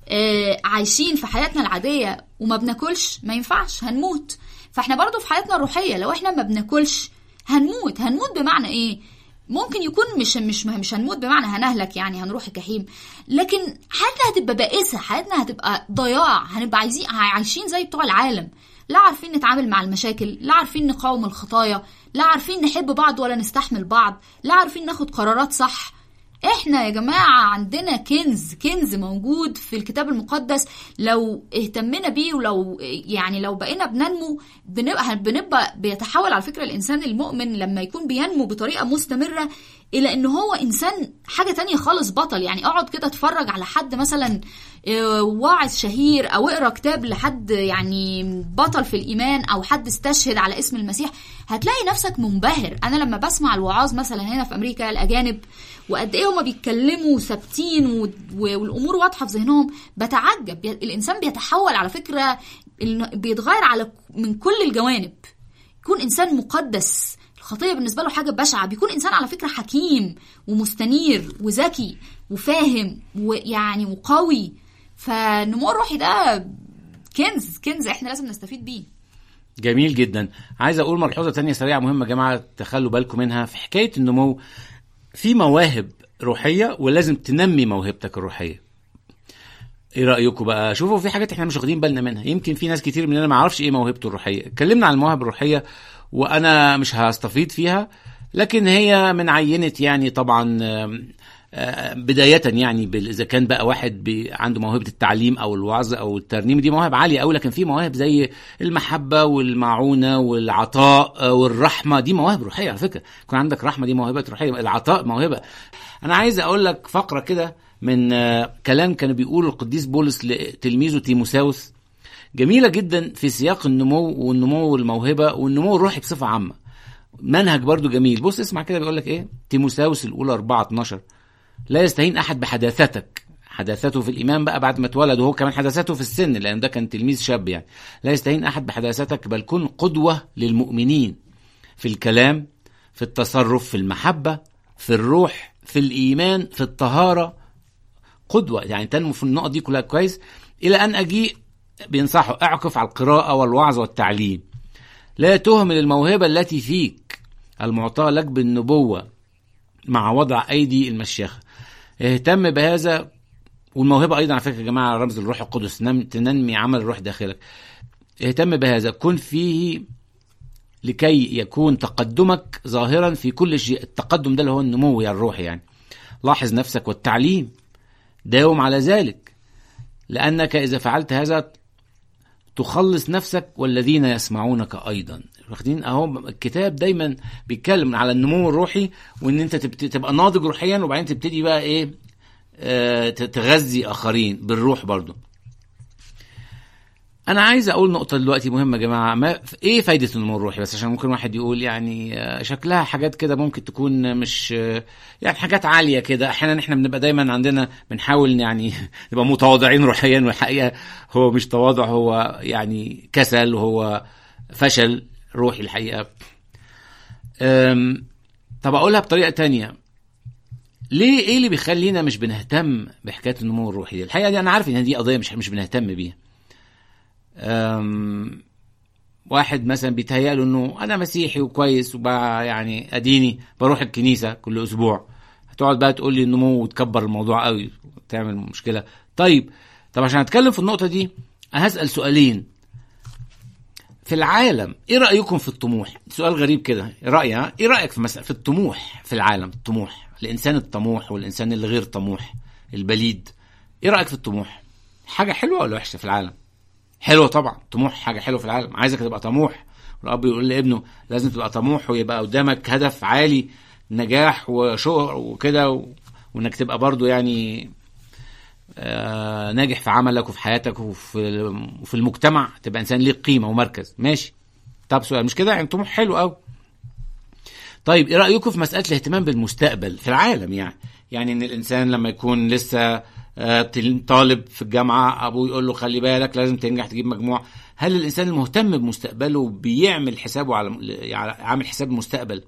آه، عايشين في حياتنا العاديه وما بناكلش ما ينفعش هنموت فاحنا برضو في حياتنا الروحيه لو احنا ما بناكلش هنموت هنموت بمعنى ايه ممكن يكون مش مش مش هنموت بمعنى هنهلك يعني هنروح الجحيم لكن حياتنا هتبقى بائسه حياتنا هتبقى ضياع هنبقى عايزين عايشين زي بتوع العالم لا عارفين نتعامل مع المشاكل لا عارفين نقاوم الخطايا لا عارفين نحب بعض ولا نستحمل بعض لا عارفين ناخد قرارات صح احنا يا جماعة عندنا كنز كنز موجود في الكتاب المقدس لو اهتمنا بيه ولو يعني لو بقينا بننمو بنبقى بنبقى بيتحول على فكرة الانسان المؤمن لما يكون بينمو بطريقة مستمرة الى ان هو انسان حاجة تانية خالص بطل يعني اقعد كده اتفرج على حد مثلا آه، واعظ شهير او اقرا كتاب لحد يعني بطل في الايمان او حد استشهد على اسم المسيح هتلاقي نفسك منبهر انا لما بسمع الوعاظ مثلا هنا في امريكا الاجانب وقد ايه هما بيتكلموا ثابتين و- و- والامور واضحه في ذهنهم بتعجب بي- الانسان بيتحول على فكره إنه بيتغير على من كل الجوانب يكون انسان مقدس الخطيه بالنسبه له حاجه بشعه بيكون انسان على فكره حكيم ومستنير وذكي وفاهم ويعني وقوي فالنمو الروحي ده كنز كنز احنا لازم نستفيد بيه جميل جدا عايز اقول ملحوظه تانية سريعه مهمه يا جماعه تخلوا بالكم منها في حكايه النمو في مواهب روحيه ولازم تنمي موهبتك الروحيه ايه رايكم بقى شوفوا في حاجات احنا مش واخدين بالنا منها يمكن في ناس كتير مننا ما يعرفش ايه موهبته الروحيه اتكلمنا عن المواهب الروحيه وانا مش هستفيد فيها لكن هي من عينه يعني طبعا آم، آه، بداية يعني بال- إذا كان بقى واحد بي- عنده موهبة التعليم أو الوعظ أو الترنيم دي مواهب عالية أوي لكن في مواهب زي المحبة والمعونة والعطاء آه، والرحمة دي مواهب روحية على فكرة يكون عندك رحمة دي موهبة روحية العطاء موهبة أنا عايز أقول لك فقرة كده من آه، كلام كان بيقوله القديس بولس لتلميذه تيموساوس جميلة جدا في سياق النمو والنمو والموهبة والنمو الروحي بصفة عامة منهج برضو جميل بص اسمع كده بيقول لك ايه تيموساوس الاولى 4 12 لا يستهين احد بحداثتك حداثته في الايمان بقى بعد ما اتولد وهو كمان حداثته في السن لان ده كان تلميذ شاب يعني لا يستهين احد بحداثتك بل كن قدوه للمؤمنين في الكلام في التصرف في المحبه في الروح في الايمان في الطهاره قدوه يعني تنمو في النقط دي كلها كويس الى ان اجيء بينصحه اعكف على القراءه والوعظ والتعليم لا تهمل الموهبه التي فيك المعطاه لك بالنبوه مع وضع ايدي المشيخه اهتم بهذا والموهبه ايضا على فكره يا جماعه رمز الروح القدس نم- تنمي عمل الروح داخلك اهتم بهذا كن فيه لكي يكون تقدمك ظاهرا في كل شيء التقدم ده اللي هو النمو يا الروح يعني لاحظ نفسك والتعليم داوم على ذلك لأنك إذا فعلت هذا تخلص نفسك والذين يسمعونك أيضا واخدين أهو الكتاب دايما بيتكلم على النمو الروحي وإن أنت تبت- تبقى ناضج روحيا وبعدين تبتدي بقى إيه آه، ت- تغذي آخرين بالروح برضو انا عايز اقول نقطه دلوقتي مهمه يا جماعه ما ايه فايده النمو الروحي بس عشان ممكن واحد يقول يعني آه، شكلها حاجات كده ممكن تكون مش آه، يعني حاجات عاليه كده احيانا احنا بنبقى دايما عندنا بنحاول يعني نبقى متواضعين روحيا والحقيقه هو مش تواضع هو يعني كسل وهو فشل روحي الحقيقه أم، طب اقولها بطريقه تانية ليه ايه اللي بيخلينا مش بنهتم بحكايه النمو الروحي دي الحقيقه دي انا عارف ان دي قضيه مش مش بنهتم بيها أم، واحد مثلا بيتهيأ له انه انا مسيحي وكويس وبقى يعني اديني بروح الكنيسه كل اسبوع هتقعد بقى تقول لي النمو وتكبر الموضوع قوي وتعمل مشكله طيب طب عشان اتكلم في النقطه دي انا هسال سؤالين في العالم ايه رايكم في الطموح سؤال غريب كده رايي ها ايه رايك في مثلا في الطموح في العالم الطموح الانسان الطموح والانسان اللي غير طموح البليد ايه رايك في الطموح حاجه حلوه ولا وحشه في العالم حلوه طبعا طموح حاجه حلوه في العالم عايزك تبقى طموح الاب يقول لابنه لازم تبقى طموح ويبقى قدامك هدف عالي نجاح وشهر وكده و... وانك تبقى برضو يعني آه ناجح في عملك وفي حياتك وفي وفي المجتمع تبقى انسان ليك قيمه ومركز ماشي طب سؤال مش كده يعني طموح حلو قوي طيب ايه رايكم في مساله الاهتمام بالمستقبل في العالم يعني يعني ان الانسان لما يكون لسه آه، تل- طالب في الجامعه ابوه يقول له خلي بالك لازم تنجح تجيب مجموع هل الانسان المهتم بمستقبله بيعمل حسابه على يعني عامل حساب المستقبل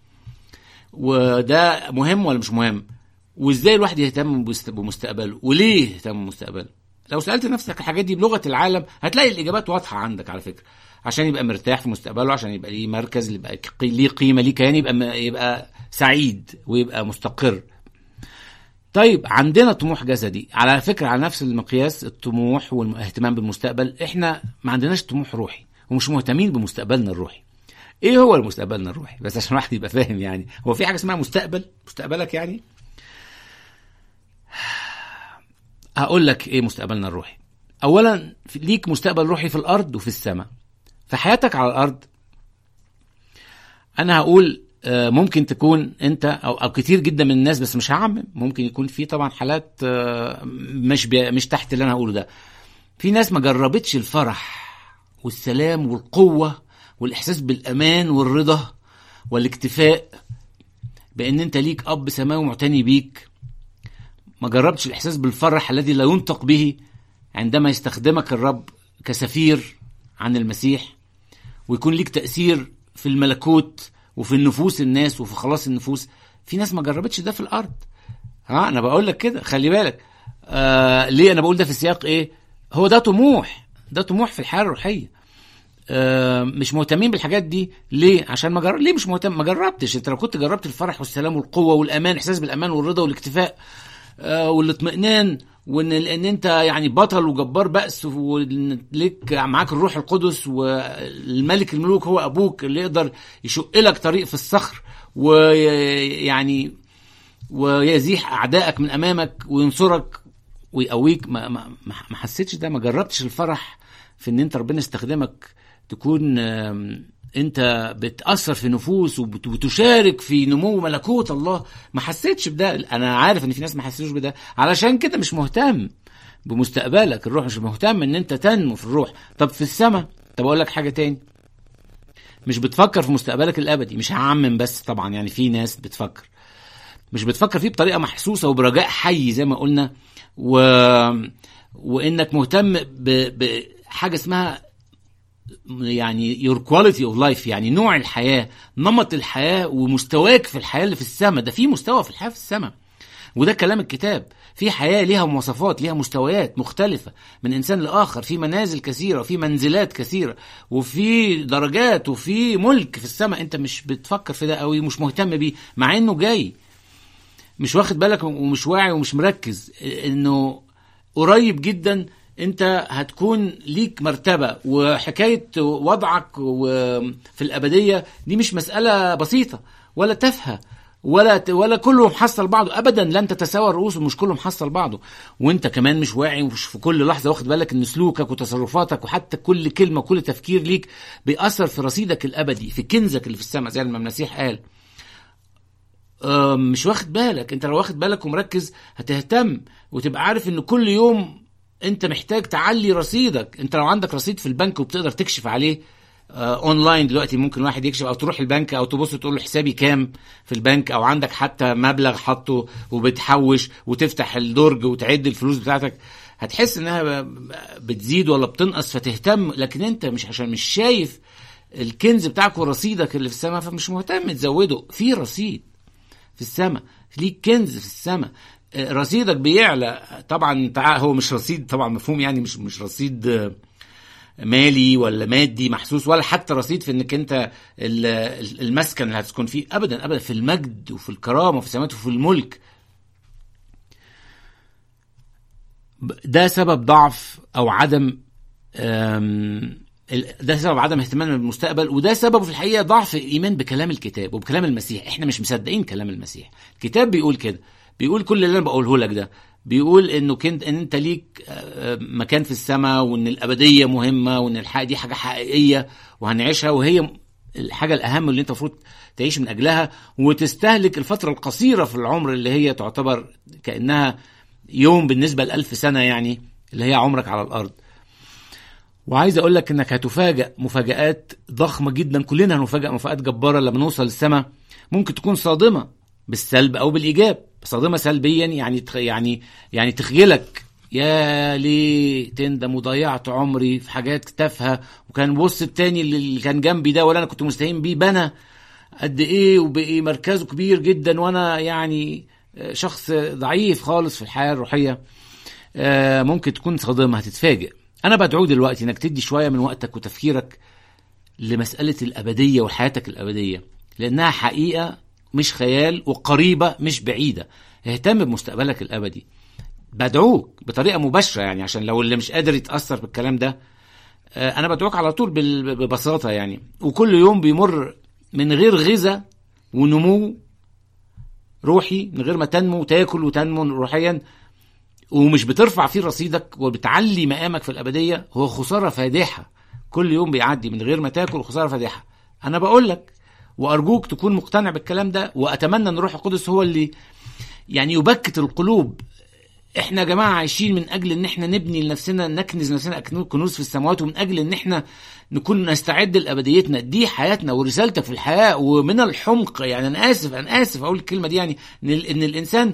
وده مهم ولا مش مهم وازاي الواحد يهتم بمست- بمستقبله وليه يهتم بمستقبله لو سالت نفسك الحاجات دي بلغه العالم هتلاقي الاجابات واضحه عندك على فكره عشان يبقى مرتاح في مستقبله عشان يبقى ليه مركز يبقى قي- ليه قيمه ليه كيان يبقى م- يبقى سعيد ويبقى مستقر طيب عندنا طموح جسدي على فكره على نفس المقياس الطموح والاهتمام بالمستقبل احنا ما عندناش طموح روحي ومش مهتمين بمستقبلنا الروحي ايه هو المستقبلنا الروحي بس عشان الواحد يبقى فاهم يعني هو في حاجه اسمها مستقبل مستقبلك يعني هقول لك ايه مستقبلنا الروحي اولا في- ليك مستقبل روحي في الارض وفي السماء في حياتك على الارض انا هقول آه، ممكن تكون انت او او كتير جدا من الناس بس مش هعمم ممكن يكون في طبعا حالات آه، مش بي مش تحت اللي انا هقوله ده في ناس ما جربتش الفرح والسلام والقوه والاحساس بالامان والرضا والاكتفاء بان انت ليك اب سماوي معتني بيك ما جربتش الاحساس بالفرح الذي لا ينطق به عندما يستخدمك الرب كسفير عن المسيح ويكون ليك تاثير في الملكوت وفي النفوس الناس وفي خلاص النفوس في ناس ما جربتش ده في الارض ها انا بقول لك كده خلي بالك آه ليه انا بقول ده في سياق ايه هو ده طموح ده طموح في الحياه الروحيه آه مش مهتمين بالحاجات دي ليه عشان ما جرب ليه مش مهتم ما جربتش انت لو كنت جربت الفرح والسلام والقوه والامان احساس بالامان والرضا والاكتفاء آه والاطمئنان وان ان انت يعني بطل وجبار بأس وليك معاك الروح القدس والملك الملوك هو ابوك اللي يقدر يشق لك طريق في الصخر ويعني ويزيح اعدائك من امامك وينصرك ويقويك ما, ما, ما ما حسيتش ده ما جربتش الفرح في ان انت ربنا يستخدمك تكون آم، انت بتاثر في نفوس وبت- وتشارك في نمو ملكوت الله ما حسيتش بده انا عارف ان في ناس ما حسيتوش بده علشان كده مش مهتم بمستقبلك الروح مش مهتم ان انت تنمو في الروح طب في السماء طب اقول لك حاجه تاني مش بتفكر في مستقبلك الابدي مش هعمم بس طبعا يعني في ناس بتفكر مش بتفكر فيه بطريقه محسوسه وبرجاء حي زي ما قلنا و... وانك مهتم ب... بحاجه اسمها يعني your quality of life يعني نوع الحياه نمط الحياه ومستواك في الحياه اللي في السماء ده في مستوى في الحياه في السماء وده كلام الكتاب في حياة ليها مواصفات ليها مستويات مختلفة من إنسان لآخر في منازل كثيرة وفي منزلات كثيرة وفي درجات وفي ملك في السماء أنت مش بتفكر في ده قوي ومش مهتم بيه مع إنه جاي مش واخد بالك ومش واعي ومش مركز إنه قريب جدا انت هتكون ليك مرتبة وحكاية وضعك و- في الأبدية دي مش مسألة بسيطة ولا تافهة ولا ولا كله محصل بعضه ابدا لن تتساوى الرؤوس ومش كله محصل بعضه وانت كمان مش واعي ومش في كل لحظه واخد بالك ان سلوكك وتصرفاتك وحتى كل كلمه وكل تفكير ليك بيأثر في رصيدك الابدي في كنزك اللي في السماء زي ما المسيح قال آم، مش واخد بالك انت لو واخد بالك ومركز هتهتم وتبقى عارف ان كل يوم انت محتاج تعلي رصيدك انت لو عندك رصيد في البنك وبتقدر تكشف عليه آه، اونلاين دلوقتي ممكن واحد يكشف او تروح البنك او تبص تقول له حسابي كام في البنك او عندك حتى مبلغ حاطه وبتحوش وتفتح الدرج وتعد الفلوس بتاعتك هتحس انها ب- بتزيد ولا بتنقص فتهتم لكن انت مش عشان مش شايف الكنز بتاعك ورصيدك اللي في السماء فمش مهتم تزوده في رصيد في السماء ليك كنز في السماء آه، رصيدك بيعلى طبعا تع- هو مش رصيد طبعا مفهوم يعني مش مش رصيد آه، مالي ولا مادي محسوس ولا حتى رصيد في انك انت ال- ال- المسكن اللي هتسكن فيه ابدا ابدا في المجد وفي الكرامه وفي السماوات وفي الملك ب- ده سبب ضعف او عدم أم، ال- ده سبب عدم اهتمامنا بالمستقبل وده سببه في الحقيقه ضعف الايمان بكلام الكتاب وبكلام المسيح احنا مش مصدقين كلام المسيح الكتاب بيقول كده بيقول كل اللي انا بقوله لك ده بيقول انه كنت ان انت ليك آه، مكان في السماء وان الابديه مهمه وان الحق دي حاجه حقيقيه وهنعيشها وهي الحاجه الاهم اللي انت المفروض تعيش من اجلها وتستهلك الفتره القصيره في العمر اللي هي تعتبر كانها يوم بالنسبه لألف سنه يعني اللي هي عمرك على الارض وعايز اقول لك انك هتفاجئ مفاجآت ضخمه جدا كلنا هنفاجئ مفاجآت جباره لما نوصل السماء ممكن تكون صادمه بالسلب او بالايجاب صادمه سلبيا يعني تخ... يعني يعني تخجلك يا ليه تندم وضيعت عمري في حاجات تافهه وكان بص التاني اللي كان جنبي ده ولا انا كنت مستهين بيه بنى قد ايه وبقي مركزه كبير جدا وانا يعني شخص ضعيف خالص في الحياه الروحيه آه، ممكن تكون صادمه هتتفاجئ انا بدعوك دلوقتي انك تدي شويه من وقتك وتفكيرك لمساله الابديه وحياتك الابديه لانها حقيقه مش خيال وقريبه مش بعيده اهتم بمستقبلك الابدي بدعوك بطريقه مباشره يعني عشان لو اللي مش قادر يتاثر بالكلام ده آه، انا بدعوك على طول بال- ببساطه يعني وكل يوم بيمر من غير غذاء ونمو روحي من غير ما تنمو وتاكل وتنمو روحيا ومش بترفع فيه رصيدك وبتعلي مقامك في الابديه هو خساره فادحه كل يوم بيعدي من غير ما تاكل خساره فادحه انا بقول لك وارجوك تكون مقتنع بالكلام ده واتمنى ان الروح القدس هو اللي يعني يبكت القلوب احنا يا جماعه عايشين من اجل ان احنا نبني لنفسنا نكنز نفسنا أكنو- كنوز في السماوات ومن اجل ان احنا نكون نستعد لابديتنا دي حياتنا ورسالتك في الحياه ومن الحمق يعني انا اسف انا اسف اقول الكلمه دي يعني ان, ال- إن الانسان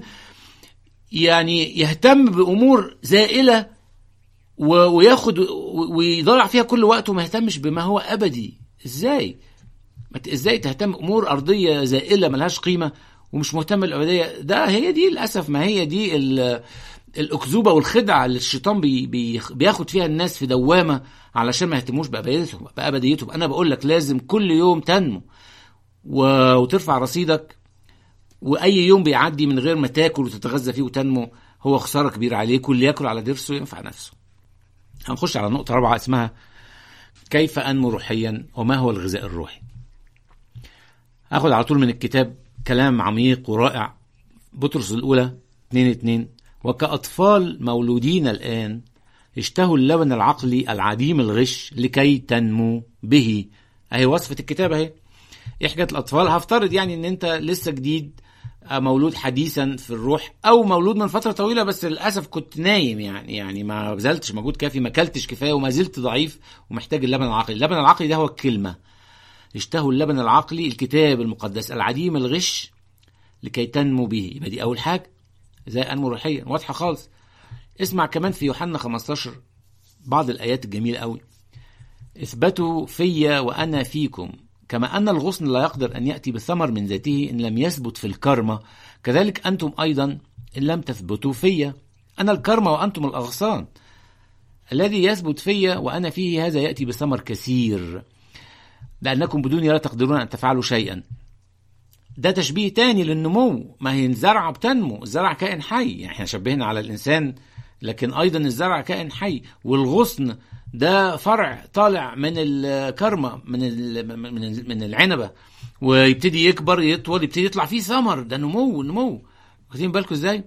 يعني يهتم بامور زائله و- وياخد و- ويضيع فيها كل وقته وما يهتمش بما هو ابدي ازاي ما ت- ازاي تهتم امور ارضيه زائله ملهاش قيمه ومش مهتم بالابديه ده هي دي للاسف ما هي دي ال- الاكذوبه والخدعه اللي الشيطان بي بي بياخد فيها الناس في دوامه علشان ما يهتموش بابديتهم بابديتهم انا بقول لك لازم كل يوم تنمو و- وترفع رصيدك واي يوم بيعدي من غير ما تاكل وتتغذى فيه وتنمو هو خساره كبيره عليك واللي ياكل على ضرسه ينفع نفسه هنخش على نقطه رابعه اسمها كيف انمو روحيا وما هو الغذاء الروحي هاخد على طول من الكتاب كلام عميق ورائع بطرس الأولى 2 2 وكأطفال مولودين الآن اشتهوا اللبن العقلي العديم الغش لكي تنمو به اهي وصفة الكتاب اهي ايه حكاية الأطفال هفترض يعني ان انت لسه جديد مولود حديثا في الروح او مولود من فتره طويله بس للاسف كنت نايم يعني يعني ما بذلتش مجهود كافي ما اكلتش كفايه وما زلت ضعيف ومحتاج اللبن العقلي اللبن العقلي ده هو الكلمه اشتهوا اللبن العقلي الكتاب المقدس العديم الغش لكي تنمو به يبقى دي اول حاجه زي انمو روحيا واضحه خالص اسمع كمان في يوحنا 15 بعض الايات الجميله قوي اثبتوا في وانا فيكم كما أن الغصن لا يقدر أن يأتي بثمر من ذاته إن لم يثبت في الكرمة كذلك أنتم أيضا إن لم تثبتوا في أنا الكرمة وأنتم الأغصان الذي يثبت في وأنا فيه هذا يأتي بثمر كثير لأنكم بدوني لا تقدرون أن تفعلوا شيئا ده تشبيه تاني للنمو ما هي الزرعة بتنمو الزرع كائن حي يعني احنا شبهنا على الإنسان لكن أيضا الزرع كائن حي والغصن ده فرع طالع من الكرمة من من من العنبة ويبتدي يكبر يطول يبتدي يطلع فيه ثمر ده نمو نمو واخدين بالكم ازاي؟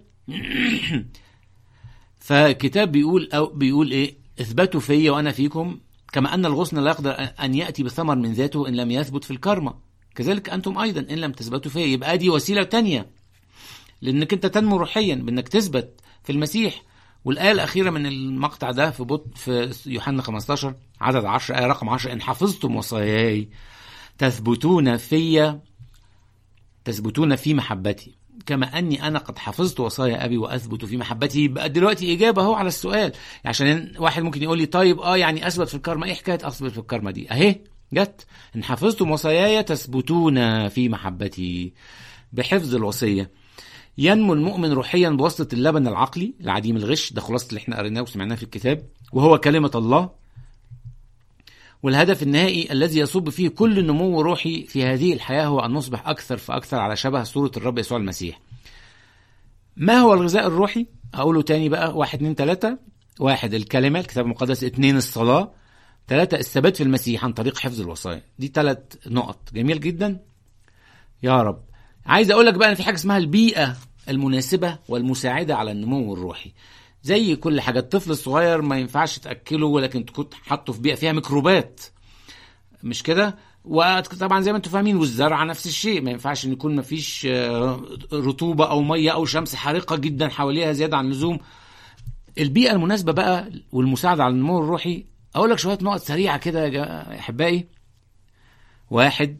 فالكتاب بيقول أو بيقول ايه؟ اثبتوا في وانا فيكم كما ان الغصن لا يقدر ان ياتي بثمر من ذاته ان لم يثبت في الكرمة كذلك انتم ايضا ان لم تثبتوا فيه يبقى دي وسيله تانية لانك انت تنمو روحيا بانك تثبت في المسيح والآية الأخيرة من المقطع ده في بط في يوحنا 15 عدد 10 آية رقم 10 إن حفظتم وصاياي تثبتون في تثبتون في محبتي كما أني أنا قد حفظت وصايا أبي وأثبت في محبتي يبقى دلوقتي إجابة أهو على السؤال عشان واحد ممكن يقول لي طيب أه يعني أثبت في الكرمة إيه حكاية أثبت في الكرمة دي أهي جت إن حفظتم وصاياي تثبتون في محبتي بحفظ الوصية ينمو المؤمن روحيا بواسطة اللبن العقلي العديم الغش ده خلاصة اللي احنا قريناه وسمعناه في الكتاب وهو كلمة الله والهدف النهائي الذي يصب فيه كل نمو روحي في هذه الحياة هو أن نصبح أكثر فأكثر على شبه صورة الرب يسوع المسيح ما هو الغذاء الروحي؟ أقوله تاني بقى واحد اتنين تلاتة واحد الكلمة الكتاب المقدس اتنين الصلاة ثلاثة الثبات في المسيح عن طريق حفظ الوصايا دي ثلاث نقط جميل جدا يا رب عايز اقول لك بقى ان في حاجه اسمها البيئه المناسبه والمساعده على النمو الروحي زي كل حاجه الطفل الصغير ما ينفعش تاكله ولكن تكون حاطه في بيئه فيها ميكروبات مش كده وطبعا زي ما انتم فاهمين والزرع نفس الشيء ما ينفعش ان يكون ما فيش رطوبه او ميه او شمس حارقه جدا حواليها زياده عن اللزوم البيئه المناسبه بقى والمساعده على النمو الروحي اقول لك شويه نقط سريعه كده يا احبائي واحد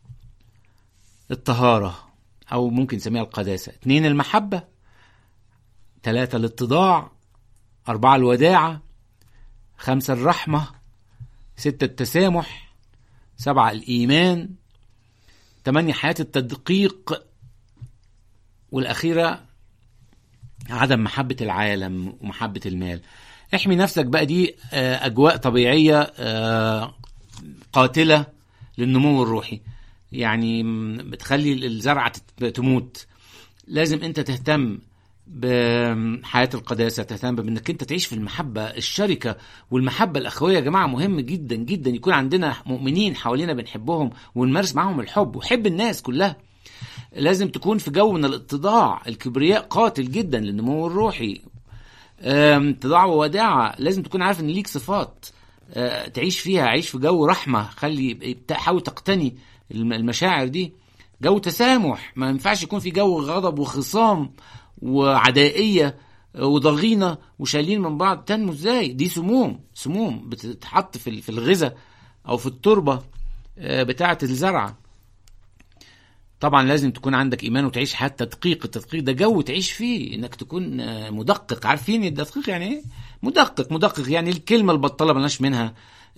الطهاره أو ممكن نسميها القداسة اثنين المحبة ثلاثة الاتضاع أربعة الوداعة خمسة الرحمة ستة التسامح سبعة الإيمان ثمانية حياة التدقيق والأخيرة عدم محبة العالم ومحبة المال احمي نفسك بقى دي أجواء طبيعية قاتلة للنمو الروحي يعني بتخلي الزرعة تموت لازم انت تهتم بحياة القداسة تهتم بانك انت تعيش في المحبة الشركة والمحبة الاخوية يا جماعة مهم جدا جدا يكون عندنا مؤمنين حوالينا بنحبهم ونمارس معاهم الحب وحب الناس كلها لازم تكون في جو من الاتضاع الكبرياء قاتل جدا للنمو الروحي اتضاع ووداعة لازم تكون عارف ان ليك صفات تعيش فيها عيش في جو رحمة خلي حاول تقتني المشاعر دي جو تسامح ما ينفعش يكون في جو غضب وخصام وعدائية وضغينة وشايلين من بعض تنمو ازاي دي سموم سموم بتتحط في في الغذاء او في التربة بتاعة الزرعة طبعا لازم تكون عندك ايمان وتعيش حياه تدقيق التدقيق ده جو تعيش فيه انك تكون مدقق عارفين التدقيق يعني ايه مدقق مدقق يعني الكلمه البطاله بلاش منها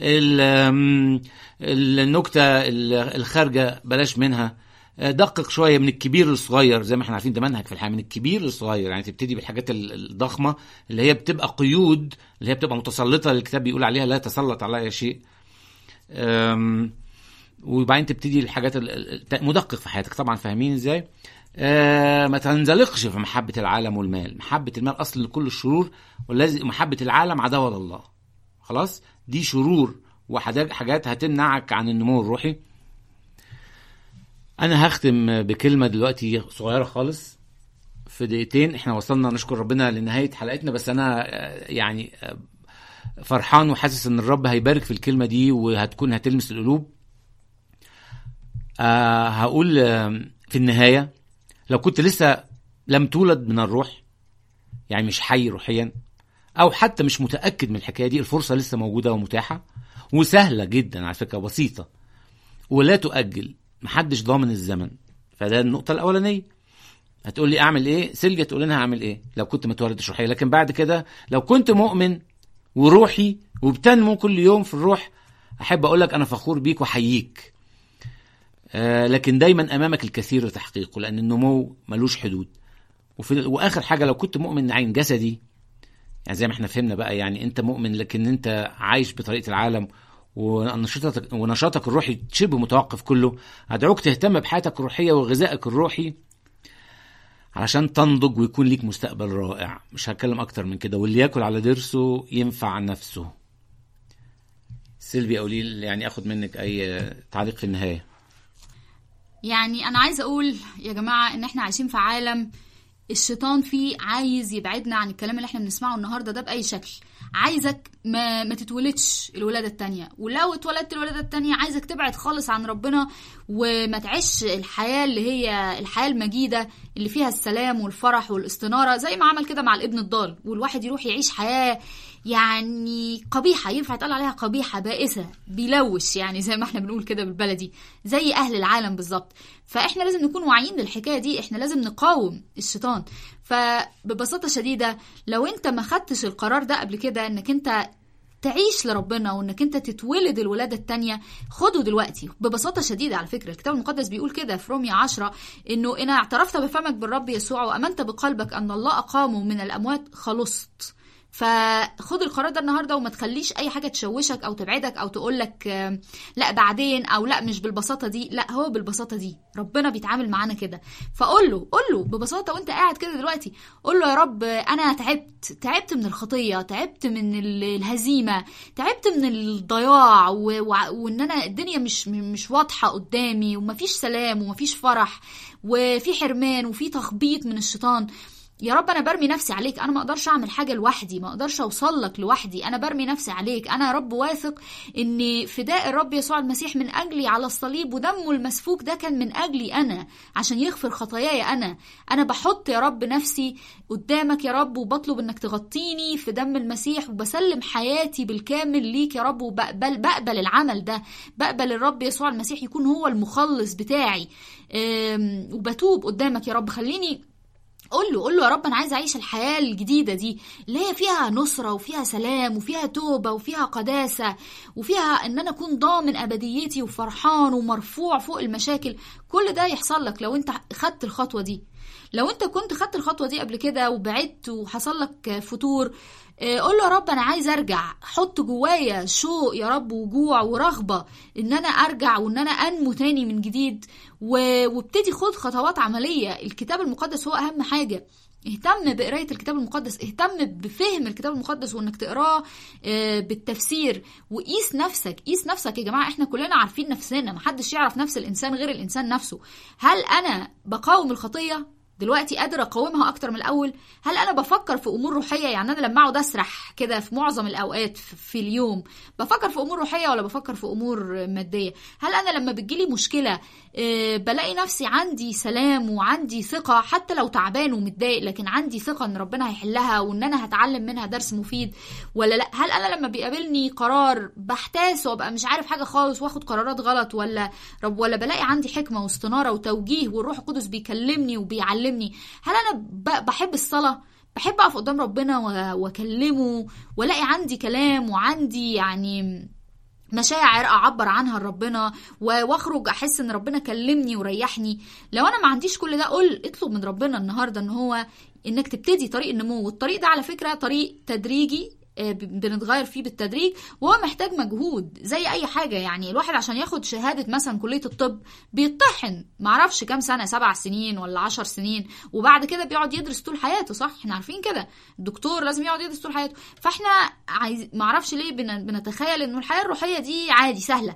النكته الخارجه بلاش منها دقق شويه من الكبير للصغير زي ما احنا عارفين ده منهج في الحياه من الكبير للصغير يعني تبتدي بالحاجات الضخمه اللي هي بتبقى قيود اللي هي بتبقى متسلطه الكتاب بيقول عليها لا تسلط عليها شيء وبعدين تبتدي الحاجات مدقق في حياتك طبعا فاهمين ازاي آه ما تنزلقش في محبة العالم والمال محبة المال أصل لكل الشرور والذي محبة العالم عداوة لله خلاص دي شرور وحاجات هتمنعك عن النمو الروحي أنا هختم بكلمة دلوقتي صغيرة خالص في دقيقتين احنا وصلنا نشكر ربنا لنهايه حلقتنا بس انا آه، يعني آه، فرحان وحاسس ان الرب هيبارك في الكلمه دي وهتكون هتلمس القلوب آه هقول آه، في النهايه لو كنت لسه لم تولد من الروح يعني مش حي روحيا او حتى مش متاكد من الحكايه دي الفرصه لسه موجوده ومتاحه وسهله جدا على فكره بسيطه ولا تؤجل محدش ضامن الزمن فده النقطه الاولانيه هتقول لي اعمل ايه سيلفيا تقول لنا هعمل ايه لو كنت ما اتولدتش روحيا لكن بعد كده لو كنت مؤمن وروحي وبتنمو كل يوم في الروح احب اقول لك انا فخور بيك وحييك آه لكن دايما امامك الكثير لتحقيقه لان النمو ملوش حدود وفي واخر حاجه لو كنت مؤمن عين جسدي يعني زي ما احنا فهمنا بقى يعني انت مؤمن لكن انت عايش بطريقه العالم ونشاطك ونشاطك الروحي شبه متوقف كله ادعوك تهتم بحياتك الروحيه وغذائك الروحي علشان تنضج ويكون ليك مستقبل رائع مش هتكلم اكتر من كده واللي ياكل على ضرسه ينفع عن نفسه سيلفي قولي لي يعني اخد منك اي تعليق في النهايه يعني انا عايزه اقول يا جماعه ان احنا عايشين في عالم الشيطان فيه عايز يبعدنا عن الكلام اللي احنا بنسمعه النهارده ده باي شكل عايزك ما ما تتولدش الولاده التانية ولو اتولدت الولاده التانية عايزك تبعد خالص عن ربنا وما تعيش الحياه اللي هي الحياه المجيده اللي فيها السلام والفرح والاستناره زي ما عمل كده مع الابن الضال والواحد يروح يعيش حياه يعني قبيحة ينفع يتقال عليها قبيحة بائسة بيلوش يعني زي ما احنا بنقول كده بالبلدي زي أهل العالم بالظبط فاحنا لازم نكون واعيين للحكاية دي احنا لازم نقاوم الشيطان فببساطة شديدة لو انت ما خدتش القرار ده قبل كده انك انت تعيش لربنا وانك انت تتولد الولاده التانية خده دلوقتي ببساطه شديده على فكره الكتاب المقدس بيقول كده في روميا 10 انه ان اعترفت بفمك بالرب يسوع وامنت بقلبك ان الله اقامه من الاموات خلصت فخد القرار ده النهارده وما تخليش اي حاجه تشوشك او تبعدك او تقول لك لا بعدين او لا مش بالبساطه دي لا هو بالبساطه دي ربنا بيتعامل معانا كده فقول له قول له ببساطه وانت قاعد كده دلوقتي قول له يا رب انا تعبت تعبت من الخطيه تعبت من الهزيمه تعبت من الضياع و... و... وان انا الدنيا مش مش واضحه قدامي ومفيش سلام ومفيش فرح وفي حرمان وفي تخبيط من الشيطان يا رب انا برمي نفسي عليك انا ما اقدرش اعمل حاجه لوحدي ما اقدرش اوصل لك لوحدي انا برمي نفسي عليك انا يا رب واثق ان فداء الرب يسوع المسيح من اجلي على الصليب ودمه المسفوك ده كان من اجلي انا عشان يغفر خطاياي انا انا بحط يا رب نفسي قدامك يا رب وبطلب انك تغطيني في دم المسيح وبسلم حياتي بالكامل ليك يا رب وبقبل بقبل العمل ده بقبل الرب يسوع المسيح يكون هو المخلص بتاعي وبتوب قدامك يا رب خليني قول له قول له يا رب انا عايز اعيش الحياه الجديده دي اللي هي فيها نصره وفيها سلام وفيها توبه وفيها قداسه وفيها ان انا اكون ضامن ابديتي وفرحان ومرفوع فوق المشاكل كل ده يحصل لك لو انت خدت الخطوه دي لو انت كنت خدت الخطوه دي قبل كده وبعدت وحصل لك فتور قول له يا رب انا عايز ارجع حط جوايا شوق يا رب وجوع ورغبه ان انا ارجع وان انا انمو تاني من جديد وابتدي خد خطوات عمليه الكتاب المقدس هو اهم حاجه اهتم بقراية الكتاب المقدس اهتم بفهم الكتاب المقدس وانك تقراه بالتفسير وقيس نفسك قيس نفسك يا جماعة احنا كلنا عارفين نفسنا محدش يعرف نفس الانسان غير الانسان نفسه هل انا بقاوم الخطية دلوقتي قادر اقاومها اكتر من الاول هل انا بفكر في امور روحيه يعني انا لما اقعد اسرح كده في معظم الاوقات في اليوم بفكر في امور روحيه ولا بفكر في امور ماديه هل انا لما بتجيلي مشكله بلاقي نفسي عندي سلام وعندي ثقه حتى لو تعبان ومتضايق لكن عندي ثقه ان ربنا هيحلها وان انا هتعلم منها درس مفيد ولا لا هل انا لما بيقابلني قرار بحتاس وابقى مش عارف حاجه خالص واخد قرارات غلط ولا رب ولا بلاقي عندي حكمه واستناره وتوجيه والروح القدس بيكلمني وبيعلمني بيعلمني هل انا بحب الصلاه بحب اقف قدام ربنا واكلمه والاقي عندي كلام وعندي يعني مشاعر اعبر عنها لربنا واخرج احس ان ربنا كلمني وريحني لو انا ما عنديش كل ده قول اطلب من ربنا النهارده ان هو انك تبتدي طريق النمو والطريق ده على فكره طريق تدريجي بنتغير فيه بالتدريج وهو محتاج مجهود زي اي حاجه يعني الواحد عشان ياخد شهاده مثلا كليه الطب بيطحن معرفش كام سنه سبع سنين ولا عشر سنين وبعد كده بيقعد يدرس طول حياته صح احنا عارفين كده الدكتور لازم يقعد يدرس طول حياته فاحنا عايز معرفش ليه بنتخيل انه الحياه الروحيه دي عادي سهله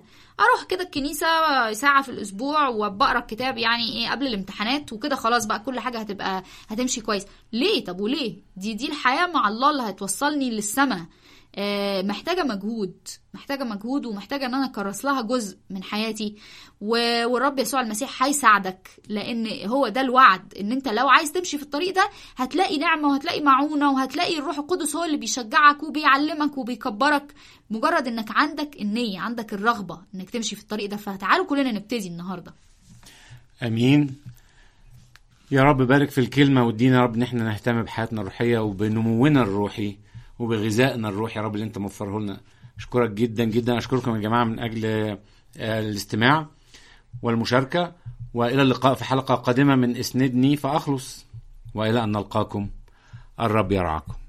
اروح كده الكنيسه ساعه في الاسبوع وبقرا الكتاب يعني ايه قبل الامتحانات وكده خلاص بقى كل حاجه هتبقى هتمشي كويس ليه طب وليه دي دي الحياه مع الله اللي هتوصلني للسماء آه، محتاجة مجهود محتاجة مجهود ومحتاجة ان انا اكرس لها جزء من حياتي و- والرب يسوع المسيح هيساعدك لان هو ده الوعد ان انت لو عايز تمشي في الطريق ده هتلاقي نعمة وهتلاقي معونة وهتلاقي الروح القدس هو اللي بيشجعك وبيعلمك وبيكبرك مجرد انك عندك النية عندك الرغبة انك تمشي في الطريق ده فتعالوا كلنا نبتدي النهاردة امين يا رب بارك في الكلمه وادينا يا رب ان احنا نهتم بحياتنا الروحيه وبنمونا الروحي وبغذائنا الروحي يا رب اللي انت موفره لنا اشكرك جدا جدا اشكركم يا جماعه من اجل آه، الاستماع والمشاركه والى اللقاء في حلقه قادمه من اسندني فاخلص والى ان نلقاكم الرب يرعاكم